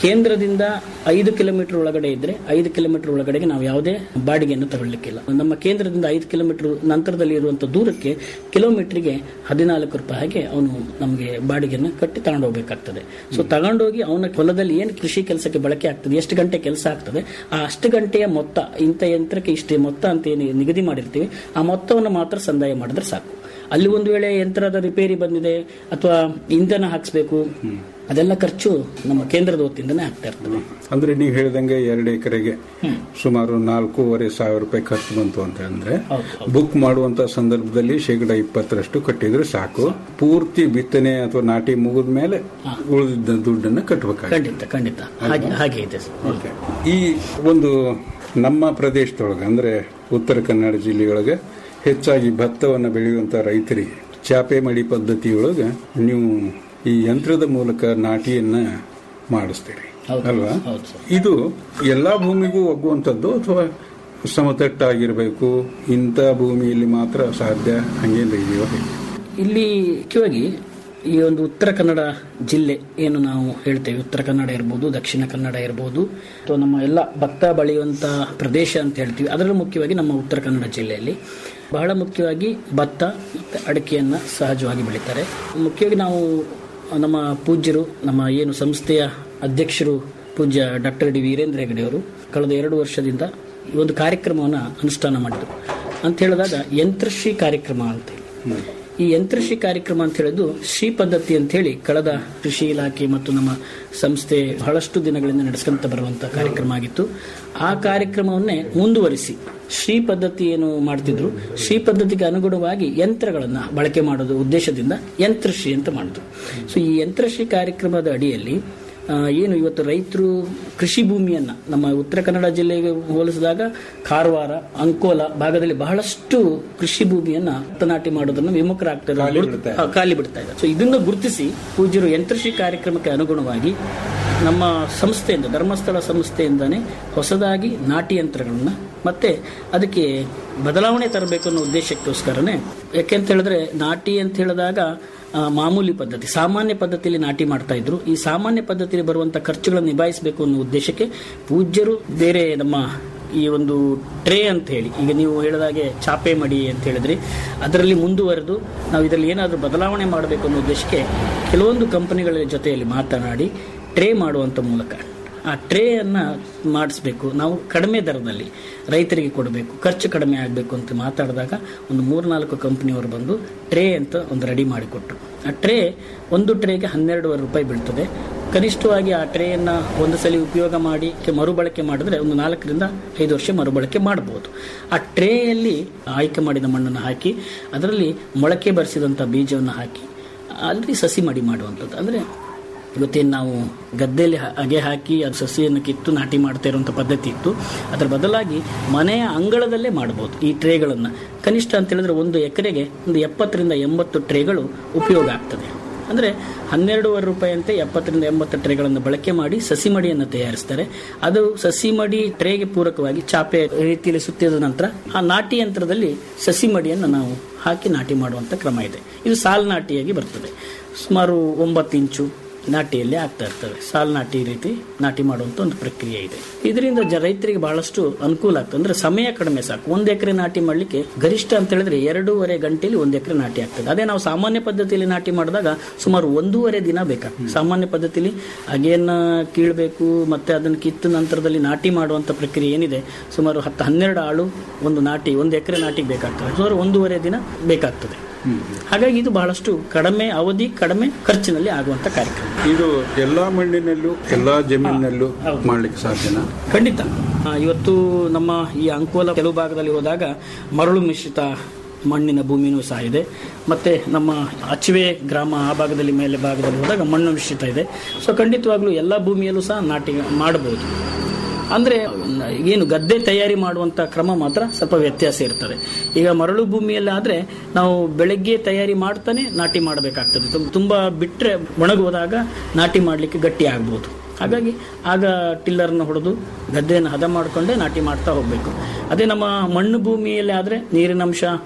ಕೇಂದ್ರದಿಂದ ಐದು ಕಿಲೋಮೀಟರ್ ಒಳಗಡೆ ಇದ್ರೆ ಐದು ಕಿಲೋಮೀಟರ್ ಒಳಗಡೆಗೆ ನಾವು ಯಾವುದೇ ಬಾಡಿಗೆಯನ್ನು ತಗೊಳ್ಳಿಕ್ಕಿಲ್ಲ ನಮ್ಮ ಕೇಂದ್ರದಿಂದ ಐದು ಕಿಲೋಮೀಟರ್ ನಂತರದಲ್ಲಿ ಇರುವಂತಹ ದೂರಕ್ಕೆ ಕಿಲೋಮೀಟರ್ಗೆ ಹದಿನಾಲ್ಕು ರೂಪಾಯಿ ಹಾಗೆ ಅವನು ನಮಗೆ ಬಾಡಿಗೆಯನ್ನು ಕಟ್ಟಿ ತಗೊಂಡು ಹೋಗ್ಬೇಕಾಗ್ತದೆ ಸೊ ತಗೊಂಡೋಗಿ ಅವನ ಹೊಲದಲ್ಲಿ ಏನು ಕೃಷಿ ಕೆಲಸಕ್ಕೆ ಬಳಕೆ ಆಗ್ತದೆ ಎಷ್ಟು ಗಂಟೆ ಕೆಲಸ ಆಗ್ತದೆ ಆ ಅಷ್ಟು ಗಂಟೆಯ ಮೊತ್ತ ಇಂಥ ಯಂತ್ರಕ್ಕೆ ಇಷ್ಟೇ ಮೊತ್ತ ಅಂತ ಏನು ನಿಗದಿ ಮಾಡಿರ್ತೀವಿ ಆ ಮೊತ್ತವನ್ನು ಮಾತ್ರ ಸಂದಾಯ ಮಾಡಿದ್ರೆ ಸಾಕು ಅಲ್ಲಿ ಒಂದು ವೇಳೆ ಯಂತ್ರದ ರಿಪೇರಿ ಬಂದಿದೆ ಅಥವಾ ಇಂಧನ ಹಾಕ್ಸ್ಬೇಕು ಅದೆಲ್ಲ ಖರ್ಚು ನಮ್ಮ ಕೇಂದ್ರದ ವತಿಯಿಂದನೇ ಆಗ್ತಾ ಇರ್ತದೆ ಅಂದ್ರೆ ನೀವು ಹೇಳಿದಂಗೆ ಎರಡು ಎಕರೆಗೆ ಸುಮಾರು ನಾಲ್ಕೂವರೆ ಸಾವಿರ ರೂಪಾಯಿ ಖರ್ಚು ಬಂತು ಅಂತ ಅಂದ್ರೆ ಬುಕ್ ಮಾಡುವಂತ ಸಂದರ್ಭದಲ್ಲಿ ಶೇಕಡ ಇಪ್ಪತ್ತರಷ್ಟು ಕಟ್ಟಿದ್ರೆ ಸಾಕು ಪೂರ್ತಿ ಬಿತ್ತನೆ ಅಥವಾ ನಾಟಿ ಮುಗಿದ ಮೇಲೆ ಉಳಿದಿದ್ದ ದುಡ್ಡನ್ನು ಕಟ್ಟಬೇಕಾಗುತ್ತೆ ಖಂಡಿತ ಖಂಡಿತ ಹಾಗೆ ಹಾಗೆ ಇದೆ ಸರ್. ಈ ಒಂದು ನಮ್ಮ ಪ್ರದೇಶದೊಳಗೆ ಅಂದ್ರೆ ಉತ್ತರ ಕನ್ನಡ ಜಿಲ್ಲೆಯೊಳಗೆ ಹೆಚ್ಚಾಗಿ ಭತ್ತವನ್ನು ಬೆಳೆಯುವಂತ ರೈತರಿಗೆ ಚಾಪೆ ಮಡಿ ಪದ್ಧತಿಯೊಳಗೆ ನೀವು ಈ ಯಂತ್ರದ ಮೂಲಕ ನಾಟಿಯನ್ನ ಮಾಡಿಸ್ತೀರಿ ಅಲ್ವಾ ಇದು ಎಲ್ಲಾ ಭೂಮಿಗೂ ಒಗ್ಗುವಂಥದ್ದು ಅಥವಾ ಸಮತಟ್ಟಾಗಿರ್ಬೇಕು ಇಂಥ ಭೂಮಿಯಲ್ಲಿ ಮಾತ್ರ ಸಾಧ್ಯ ಹಂಗೇನು ಇದೆಯೋ ಹೇಗೆ? ಇಲ್ಲಿ ಮುಖ್ಯವಾಗಿ ಈ ಒಂದು ಉತ್ತರ ಕನ್ನಡ ಜಿಲ್ಲೆ ಏನು ನಾವು ಹೇಳ್ತೇವೆ ಉತ್ತರ ಕನ್ನಡ ಇರ್ಬೋದು ದಕ್ಷಿಣ ಕನ್ನಡ ಇರ್ಬೋದು ಅಥವಾ ನಮ್ಮ ಎಲ್ಲ ಭತ್ತ ಬೆಳೆಯುವಂತ ಪ್ರದೇಶ ಅಂತ ಹೇಳ್ತೀವಿ ಅದರಲ್ಲೂ ಮುಖ್ಯವಾಗಿ ನಮ್ಮ ಉತ್ತರ ಕನ್ನಡ ಜಿಲ್ಲೆಯಲ್ಲಿ ಬಹಳ ಮುಖ್ಯವಾಗಿ ಭತ್ತ ಮತ್ತು ಅಡಿಕೆಯನ್ನು ಸಹಜವಾಗಿ ಬೆಳೀತಾರೆ ಮುಖ್ಯವಾಗಿ ನಾವು ನಮ್ಮ ಪೂಜ್ಯರು ನಮ್ಮ ಏನು ಸಂಸ್ಥೆಯ ಅಧ್ಯಕ್ಷರು ಪೂಜ್ಯ ಡಾಕ್ಟರ್ ಡಿ ವೀರೇಂದ್ರ ಹೆಗಡೆ ಅವರು ಕಳೆದ ಎರಡು ವರ್ಷದಿಂದ ಈ ಒಂದು ಕಾರ್ಯಕ್ರಮವನ್ನು ಅನುಷ್ಠಾನ ಮಾಡಿದರು ಅಂತ ಹೇಳಿದಾಗ ಯಂತ್ರಶ್ರೀ ಕಾರ್ಯಕ್ರಮ ಅಂತ ಹೇಳಿ ಈ ಯಂತ್ರಶ್ರೀ ಕಾರ್ಯಕ್ರಮ ಅಂತ ಹೇಳಿದ್ದು ಶ್ರೀ ಪದ್ಧತಿ ಅಂತ ಹೇಳಿ ಕಳೆದ ಕೃಷಿ ಇಲಾಖೆ ಮತ್ತು ನಮ್ಮ ಸಂಸ್ಥೆ ಬಹಳಷ್ಟು ದಿನಗಳಿಂದ ನಡೆಸ್ಕೊಂತ ಬರುವಂತಹ ಕಾರ್ಯಕ್ರಮ ಆಗಿತ್ತು ಆ ಕಾರ್ಯಕ್ರಮವನ್ನೇ ಮುಂದುವರಿಸಿ ಶ್ರೀ ಪದ್ಧತಿ ಏನು ಮಾಡ್ತಿದ್ರು ಶ್ರೀ ಪದ್ಧತಿಗೆ ಅನುಗುಣವಾಗಿ ಯಂತ್ರಗಳನ್ನ ಬಳಕೆ ಮಾಡೋದು ಉದ್ದೇಶದಿಂದ ಯಂತ್ರಶ್ರೀ ಅಂತ ಮಾಡಿದ್ರು ಸೊ ಈ ಯಂತ್ರಶ್ರೀ ಕಾರ್ಯಕ್ರಮದ ಅಡಿಯಲ್ಲಿ ಆ, ಏನು ಇವತ್ತು ರೈತರು ಕೃಷಿ ಭೂಮಿಯನ್ನ ನಮ್ಮ ಉತ್ತರ ಕನ್ನಡ ಜಿಲ್ಲೆಗೆ ಹೋಲಿಸಿದಾಗ ಕಾರವಾರ ಅಂಕೋಲ ಭಾಗದಲ್ಲಿ ಬಹಳಷ್ಟು ಕೃಷಿ ಭೂಮಿಯನ್ನ ನಾಟಿ ಮಾಡೋದನ್ನು ವಿಮುಖರಾಗ್ತದೆ ಆ, ಖಾಲಿ ಬಿಡ್ತಾ ಇದ್ದಾರೆ ಸೊ ಇದನ್ನು ಗುರುತಿಸಿ ಪೂಜ್ಯರು ಯಂತ್ರಶ್ರೀ ಕಾರ್ಯಕ್ರಮಕ್ಕೆ ಅನುಗುಣವಾಗಿ ನಮ್ಮ ಸಂಸ್ಥೆಯಿಂದ ಧರ್ಮಸ್ಥಳ ಸಂಸ್ಥೆಯಿಂದಾನೇ ಹೊಸದಾಗಿ ನಾಟಿ ಯಂತ್ರಗಳನ್ನ ಮತ್ತೆ ಅದಕ್ಕೆ ಬದಲಾವಣೆ ತರಬೇಕು ಅನ್ನೋ ಉದ್ದೇಶಕ್ಕೋಸ್ಕರನೇ ಯಾಕೆಂತ ಹೇಳಿದ್ರೆ ನಾಟಿ ಅಂತ ಹೇಳಿದಾಗ ಆ, ಮಾಮೂಲಿ ಪದ್ಧತಿ ಸಾಮಾನ್ಯ ಪದ್ಧತಿಯಲ್ಲಿ ನಾಟಿ ಮಾಡ್ತಾ ಇದ್ರು ಈ ಸಾಮಾನ್ಯ ಪದ್ಧತಿಯಲ್ಲಿ ಬರುವಂತ ಖರ್ಚುಗಳನ್ನು ನಿಭಾಯಿಸಬೇಕು ಅನ್ನೋ ಉದ್ದೇಶಕ್ಕೆ ಪೂಜ್ಯರು ಬೇರೆ ನಮ್ಮ ಈ ಒಂದು ಟ್ರೇ ಅಂತ ಹೇಳಿ ಈಗ ನೀವು ಹೇಳಿದಾಗೆ ಚಾಪೆ ಮಡಿ ಅಂತ ಹೇಳಿದ್ರಿ ಅದರಲ್ಲಿ ಮುಂದುವರೆದು ನಾವು ಇದರಲ್ಲಿ ಏನಾದರೂ ಬದಲಾವಣೆ ಮಾಡಬೇಕು ಅನ್ನೋ ಉದ್ದೇಶಕ್ಕೆ ಕೆಲವೊಂದು ಕಂಪನಿಗಳ ಜೊತೆಯಲ್ಲಿ ಮಾತನಾಡಿ ಟ್ರೇ ಮಾಡುವಂತ ಮೂಲಕ ಆ ಟ್ರೇಯನ್ನು ಮಾಡಿಸ್ಬೇಕು ನಾವು ಕಡಿಮೆ ದರದಲ್ಲಿ ರೈತರಿಗೆ ಕೊಡಬೇಕು ಖರ್ಚು ಕಡಿಮೆ ಆಗಬೇಕು ಅಂತ ಮಾತಾಡಿದಾಗ ಒಂದು ಮೂರ್ನಾಲ್ಕು ಕಂಪನಿಯವರು ಬಂದು ಟ್ರೇ ಅಂತ ಒಂದು ರೆಡಿ ಮಾಡಿಕೊಟ್ರು ಆ ಟ್ರೇ ಒಂದು ಟ್ರೇಗೆ ಹನ್ನೆರಡೂವರೆ ರೂಪಾಯಿ ಬೀಳ್ತದೆ ಕನಿಷ್ಠವಾಗಿ ಆ ಟ್ರೇಯನ್ನು ಒಂದು ಸಲ ಉಪಯೋಗ ಮಾಡಿ ಕೆ- ಮರುಬಳಕೆ ಮಾಡಿದ್ರೆ ಒಂದು ನಾಲ್ಕರಿಂದ ಐದು ವರ್ಷ ಮರುಬಳಕೆ ಮಾಡಬಹುದು ಆ ಟ್ರೇಯಲ್ಲಿ ಆಯ್ಕೆ ಮಾಡಿದ ಮಣ್ಣನ್ನು ಹಾಕಿ ಅದರಲ್ಲಿ ಮೊಳಕೆ ಬರಿಸಿದಂಥ ಬೀಜವನ್ನು ಹಾಕಿ ಅಲ್ಲಿ ಸಸಿ ಮಡಿ ಮಾಡುವಂಥದ್ದು ಅಂದರೆ ಇವತ್ತೇನು ನಾವು ಗದ್ದೆಯಲ್ಲಿ ಹ- ಅಗೆ ಹಾಕಿ ಅದು ಸಸಿಯನ್ನು ಕಿತ್ತು ನಾಟಿ ಮಾಡ್ತಾ ಇರುವಂಥ ಪದ್ಧತಿ ಇತ್ತು ಅದರ ಬದಲಾಗಿ ಮನೆಯ ಅಂಗಳದಲ್ಲೇ ಮಾಡ್ಬೋದು ಈ ಟ್ರೇಗಳನ್ನು ಕನಿಷ್ಠ ಅಂತ ಹೇಳಿದ್ರೆ ಒಂದು ಎಕರೆಗೆ ಒಂದು ಎಪ್ಪತ್ತರಿಂದ ಎಂಬತ್ತು ಟ್ರೇಗಳು ಉಪಯೋಗ ಆಗ್ತದೆ ಅಂದರೆ ಹನ್ನೆರಡೂವರೆ ರೂಪಾಯಿ ಅಂತೆ ಎಪ್ಪತ್ತರಿಂದ ಎಂಬತ್ತು ಟ್ರೇಗಳನ್ನು ಬಳಕೆ ಮಾಡಿ ಸಸಿ ಮಡಿಯನ್ನು ತಯಾರಿಸ್ತಾರೆ ಅದು ಸಸಿ ಮಡಿ ಟ್ರೇಗೆ ಪೂರಕವಾಗಿ ಚಾಪೆ ರೀತಿಯಲ್ಲಿ ಸುತ್ತಿದ ನಂತರ ಆ ನಾಟಿ ಯಂತ್ರದಲ್ಲಿ ಸಸಿ ಮಡಿಯನ್ನು ನಾವು ಹಾಕಿ ನಾಟಿ ಮಾಡುವಂಥ ಕ್ರಮ ಇದೆ ಇದು ಸಾಲ್ ನಾಟಿಯಾಗಿ ಬರ್ತದೆ ಸುಮಾರು ಒಂಬತ್ತು ಇಂಚು ನಾಟಿಯಲ್ಲಿ ಆಗ್ತಾ ಇರ್ತವೆ ಸಾಲ್ ನಾಟಿ ರೀತಿ ನಾಟಿ ಮಾಡುವಂತ ಒಂದು ಪ್ರಕ್ರಿಯೆ ಇದೆ ಇದರಿಂದ ಜ ರೈತರಿಗೆ ಬಹಳಷ್ಟು ಅನುಕೂಲ ಆಗ್ತದೆ ಅಂದ್ರೆ ಸಮಯ ಕಡಿಮೆ ಸಾಕು ಒಂದ್ ಎಕರೆ ನಾಟಿ ಮಾಡ್ಲಿಕ್ಕೆ ಗರಿಷ್ಠ ಅಂತ ಹೇಳಿದ್ರೆ ಎರಡೂವರೆ ಗಂಟೆಯಲ್ಲಿ ಒಂದ್ ಎಕರೆ ನಾಟಿ ಆಗ್ತದೆ ಅದೇ ನಾವು ಸಾಮಾನ್ಯ ಪದ್ಧತಿಯಲ್ಲಿ ನಾಟಿ ಮಾಡಿದಾಗ ಸುಮಾರು ಒಂದೂವರೆ ದಿನ ಬೇಕಾಗ್ತದೆ ಸಾಮಾನ್ಯ ಪದ್ಧತಿಯಲ್ಲಿ ಅಗೆಯನ್ನ ಕೀಳ್ಬೇಕು ಮತ್ತೆ ಅದನ್ನು ಕಿತ್ತು ನಂತರದಲ್ಲಿ ನಾಟಿ ಮಾಡುವಂತ ಪ್ರಕ್ರಿಯೆ ಏನಿದೆ ಸುಮಾರು ಹತ್ತು ಹನ್ನೆರಡು ಆಳು ಒಂದು ನಾಟಿ ಒಂದು ಎಕರೆ ನಾಟಿಗೆ ಬೇಕಾಗ್ತದೆ ಸುಮಾರು ಒಂದೂವರೆ ದಿನ ಬೇಕಾಗ್ತದೆ ಹಾಗಾಗಿ ಇದು ಬಹಳಷ್ಟು ಕಡಿಮೆ ಅವಧಿ ಕಡಿಮೆ ಖರ್ಚಿನಲ್ಲಿ ಆಗುವಂತ ಕಾರ್ಯಕ್ರಮ ಇದು ಎಲ್ಲಾ ಮಣ್ಣಿನಲ್ಲೂ ಎಲ್ಲಾ ಜಮೀನಿನಲ್ಲೂ ಮಾಡ್ಲಿಕ್ಕೆ ಸಾಧ್ಯನಾ ಖಂಡಿತ ಆ, ಇವತ್ತು ನಮ್ಮ ಈ ಅಂಕೋಲ ಕೆಲವು ಭಾಗದಲ್ಲಿ ಹೋದಾಗ ಮರಳು ಮಿಶ್ರಿತ ಮಣ್ಣಿನ ಭೂಮಿನೂ ಸಹ ಇದೆ ಮತ್ತೆ ನಮ್ಮ ಅಚುವೆ ಗ್ರಾಮ ಆ ಭಾಗದಲ್ಲಿ ಮೇಲೆ ಭಾಗದಲ್ಲಿ ಹೋದಾಗ ಮಣ್ಣು ಮಿಶ್ರಿತ ಇದೆ ಸೊ ಖಂಡಿತವಾಗ್ಲೂ ಎಲ್ಲ ಭೂಮಿಯಲ್ಲೂ ಸಹ ನಾಟಿ ಮಾಡಬಹುದು ಅಂದ್ರೆ ಏನು ಗದ್ದೆ ತಯಾರಿ ಮಾಡುವಂತ ಕ್ರಮ ಮಾತ್ರ ಸ್ವಲ್ಪ ವ್ಯತ್ಯಾಸ ಇರ್ತದೆ ಈಗ ಮರಳು ಭೂಮಿಯಲ್ಲಿ ಆದ್ರೆ ನಾವು ಬೆಳಗ್ಗೆ ತಯಾರಿ ಮಾಡ್ತಾನೆ ನಾಟಿ ಮಾಡಬೇಕಾಗ್ತದೆ ತುಂ- ತುಂಬಾ ಬಿಟ್ರೆ ಒಣಗೋದಾಗ ನಾಟಿ ಮಾಡ್ಲಿಕ್ಕೆ ಗಟ್ಟಿ ಆಗ್ಬೋದು ಹಾಗಾಗಿ ಆಗ ಟಿಲ್ಲರ್ನ ಹೊಡೆದು ಗದ್ದೆಯನ್ನು ಹದ ಮಾಡಿಕೊಂಡೇ ನಾಟಿ ಮಾಡ್ತಾ ಹೋಗಬೇಕು ಅದೇ ನಮ್ಮ ಮಣ್ಣು ಭೂಮಿಯಲ್ಲಿ ಆದರೆ ನೀರಿನ ಅಂಶ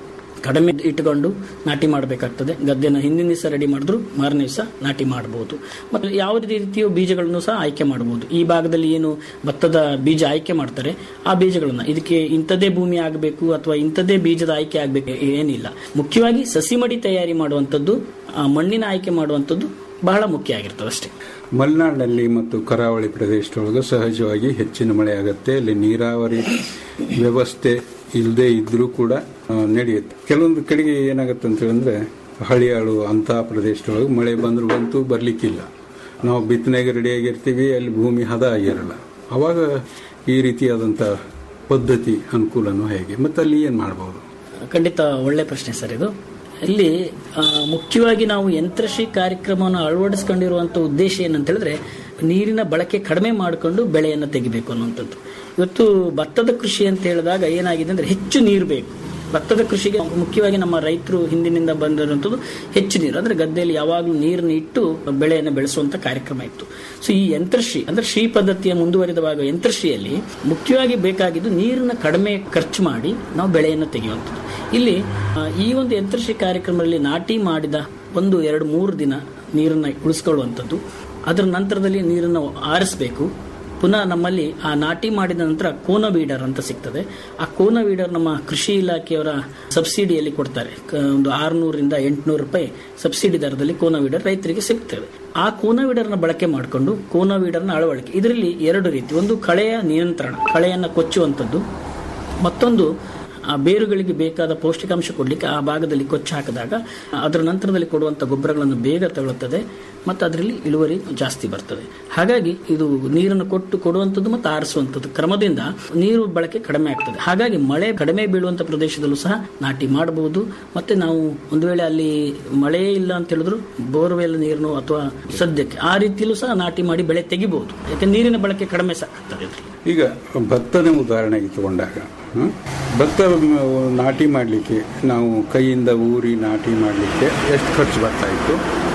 ಕಡಿಮೆ ಇಟ್ಟುಕೊಂಡು ನಾಟಿ ಮಾಡಬೇಕಾಗ್ತದೆ ಗದ್ದೆನ ಹಿಂದಿನ ದಿವಸ ರೆಡಿ ಮಾಡಿದ್ರು ಮಾರನೇ ದಿವಸ ನಾಟಿ ಮಾಡಬಹುದು ಮತ್ತು ಯಾವುದೇ ರೀತಿಯ ಬೀಜಗಳನ್ನು ಸಹ ಆಯ್ಕೆ ಮಾಡಬಹುದು ಈ ಭಾಗದಲ್ಲಿ ಏನು ಭತ್ತದ ಬೀಜ ಆಯ್ಕೆ ಮಾಡ್ತಾರೆ ಆ ಬೀಜಗಳನ್ನ ಇದಕ್ಕೆ ಇಂಥದೇ ಭೂಮಿ ಆಗಬೇಕು ಅಥವಾ ಇಂಥದೇ ಬೀಜದ ಆಯ್ಕೆ ಆಗಬೇಕು ಏನಿಲ್ಲ ಮುಖ್ಯವಾಗಿ ಸಸಿ ಮಡಿ ತಯಾರಿ ಮಾಡುವಂಥದ್ದು ಆ ಮಣ್ಣಿನ ಆಯ್ಕೆ ಮಾಡುವಂಥದ್ದು ಬಹಳ ಮುಖ್ಯ ಆಗಿರ್ತದೆ ಅಷ್ಟೇ ಮಲೆನಾಡಿನಲ್ಲಿ ಮತ್ತು ಕರಾವಳಿ ಪ್ರದೇಶದೊಳಗೆ ಸಹಜವಾಗಿ ಹೆಚ್ಚಿನ ಮಳೆ ಆಗುತ್ತೆ ಅಲ್ಲಿ ನೀರಾವರಿ ವ್ಯವಸ್ಥೆ ಇಲ್ಲದೆ ಇದ್ರೂ ಕೂಡ ಆ, ನಡೆಯುತ್ತೆ ಕೆಲವೊಂದು ಕಡೆಗೆ ಏನಾಗುತ್ತೆ ಅಂತ ಹೇಳಿದ್ರೆ ಹಳಿಯಾಳು ಅಂತಹ ಪ್ರದೇಶದೊಳಗೆ ಮಳೆ ಬಂದ್ರು ಬಂತು ಬರ್ಲಿಕ್ಕಿಲ್ಲ ನಾವು ಬಿತ್ತನೆಗೆ ರೆಡಿಯಾಗಿರ್ತೀವಿ ಅಲ್ಲಿ ಭೂಮಿ ಹದ ಆಗಿರಲ್ಲ ಅವಾಗ ಈ ರೀತಿಯಾದಂಥ ಪದ್ಧತಿ ಅನುಕೂಲನೂ ಹೇಗೆ ಮತ್ತೆ ಅಲ್ಲಿ ಏನು ಮಾಡಬಹುದು ಖಂಡಿತ ಒಳ್ಳೆ ಪ್ರಶ್ನೆ ಸರ್ ಇದು ಇಲ್ಲಿ ಆ, ಮುಖ್ಯವಾಗಿ ನಾವು ಯಂತ್ರಶ್ರೀ ಕಾರ್ಯಕ್ರಮವನ್ನು ಅಳವಡಿಸ್ಕೊಂಡಿರುವಂತ ಉದ್ದೇಶ ಏನಂತ ಹೇಳಿದ್ರೆ ನೀರಿನ ಬಳಕೆ ಕಡಿಮೆ ಮಾಡಿಕೊಂಡು ಬೆಳೆಯನ್ನು ತೆಗಿಬೇಕು ಅನ್ನುವಂಥದ್ದು ಇವತ್ತು ಭತ್ತದ ಕೃಷಿ ಅಂತ ಹೇಳಿದಾಗ ಏನಾಗಿದೆ ಅಂದ್ರೆ ಹೆಚ್ಚು ನೀರು ಬೇಕು ಭತ್ತದ ಕೃಷಿಗೆ ಮುಖ್ಯವಾಗಿ ನಮ್ಮ ರೈತರು ಹಿಂದಿನಿಂದ ಬಂದಿರುವಂಥದ್ದು ಹೆಚ್ಚು ನೀರು ಅಂದ್ರೆ ಗದ್ದೆಯಲ್ಲಿ ಯಾವಾಗಲೂ ನೀರನ್ನು ಇಟ್ಟು ಬೆಳೆಯನ್ನು ಬೆಳೆಸುವಂತ ಕಾರ್ಯಕ್ರಮ ಇತ್ತು ಸೊ ಈ ಯಂತ್ರಶ್ರೀ ಅಂದ್ರೆ ಶ್ರೀ ಪದ್ಧತಿಯ ಮುಂದುವರಿದ ಭಾಗ ಯಂತ್ರಶ್ರೀಯಲ್ಲಿ ಮುಖ್ಯವಾಗಿ ಬೇಕಾಗಿದ್ದು ನೀರನ್ನ ಕಡಿಮೆ ಖರ್ಚು ಮಾಡಿ ನಾವು ಬೆಳೆಯನ್ನು ತೆಗೆಯುವಂಥದ್ದು ಇಲ್ಲಿ ಆ, ಈ ಒಂದು ಯಂತ್ರಶ್ರೀ ಕಾರ್ಯಕ್ರಮದಲ್ಲಿ ನಾಟಿ ಮಾಡಿದ ಒಂದು ಎರಡು ಮೂರು ದಿನ ನೀರನ್ನ ಉಳಿಸ್ಕೊಳ್ಳುವಂಥದ್ದು ಅದರ ನಂತರದಲ್ಲಿ ನೀರನ್ನು ಆರಿಸಬೇಕು ಪುನಃ ನಮ್ಮಲ್ಲಿ ಆ ನಾಟಿ ಮಾಡಿದ ನಂತರ ಕೋನ ಬೀಡರ್ ಅಂತ ಸಿಗ್ತದೆ ಆ ಕೋನ ಬೀಡರ್ ನಮ್ಮ ಕೃಷಿ ಇಲಾಖೆಯವರ ಸಬ್ಸಿಡಿಯಲ್ಲಿ ಕೊಡ್ತಾರೆ ಕ- ಒಂದು ಆರುನೂರಿಂದ ಎಂಟುನೂರು ರೂಪಾಯಿ ಸಬ್ಸಿಡಿ ದರದಲ್ಲಿ ಕೋನ ಬೀಡರ್ ರೈತರಿಗೆ ಸಿಗ್ತದೆ ಆ ಕೋನ ಬೀಡರ್ನ ಬಳಕೆ ಮಾಡಿಕೊಂಡು ಕೋನ ಬೀಡರ್ನ ಅಳವಡಿಕೆ ಇದರಲ್ಲಿ ಎರಡು ರೀತಿ ಒಂದು ಕಳೆಯ ನಿಯಂತ್ರಣ ಕಳೆಯನ್ನು ಕೊಚ್ಚುವಂಥದ್ದು ಮತ್ತೊಂದು ಆ ಬೇರುಗಳಿಗೆ ಬೇಕಾದ ಪೌಷ್ಟಿಕಾಂಶ ಕೊಡಲಿಕ್ಕೆ ಆ ಭಾಗದಲ್ಲಿ ಕೊಚ್ಚು ಹಾಕಿದಾಗ ಅದರ ನಂತರದಲ್ಲಿ ಕೊಡುವಂಥ ಗೊಬ್ಬರಗಳನ್ನು ಬೇಗ ತಗೊಳ್ಳುತ್ತದೆ ಮತ್ತು ಅದರಲ್ಲಿ ಇಳುವರಿ ಜಾಸ್ತಿ ಬರ್ತದೆ ಹಾಗಾಗಿ ಇದು ನೀರನ್ನು ಕೊಟ್ಟು ಕೊಡುವಂಥದ್ದು ಮತ್ತು ಆರಿಸುವಂಥದ್ದು ಕ್ರಮದಿಂದ ನೀರು ಬಳಕೆ ಕಡಿಮೆ ಆಗ್ತದೆ ಹಾಗಾಗಿ ಮಳೆ ಕಡಿಮೆ ಬೀಳುವಂಥ ಪ್ರದೇಶದಲ್ಲೂ ಸಹ ನಾಟಿ ಮಾಡಬಹುದು ಮತ್ತೆ ನಾವು ಒಂದು ವೇಳೆ ಅಲ್ಲಿ ಮಳೆ ಇಲ್ಲ ಅಂತ ಹೇಳಿದ್ರು ಬೋರ್ವೆಲ್ ನೀರನ್ನು ಅಥವಾ ಸದ್ಯಕ್ಕೆ ಆ ರೀತಿಯಲ್ಲೂ ಸಹ ನಾಟಿ ಮಾಡಿ ಬೆಳೆ ತೆಗಿಬಹುದು ಯಾಕೆ ನೀರಿನ ಬಳಕೆ ಕಡಿಮೆ ಸಹ ಆಗ್ತದೆ ಇದರಲ್ಲಿ. ಈಗ ಭತ್ತದ ಉದಾಹರಣೆಗೆ ತಗೊಂಡಾಗ ಹ್ಮ್, ಭತ್ತ ಮ್, ನಾಟಿ ಮಾಡಲಿಕ್ಕೆ ನಾವು ಕೈಯಿಂದ ಊರಿ ನಾಟಿ ಮಾಡಲಿಕ್ಕೆ ಎಷ್ಟು ಖರ್ಚು ಬರ್ತಾ ಇತ್ತು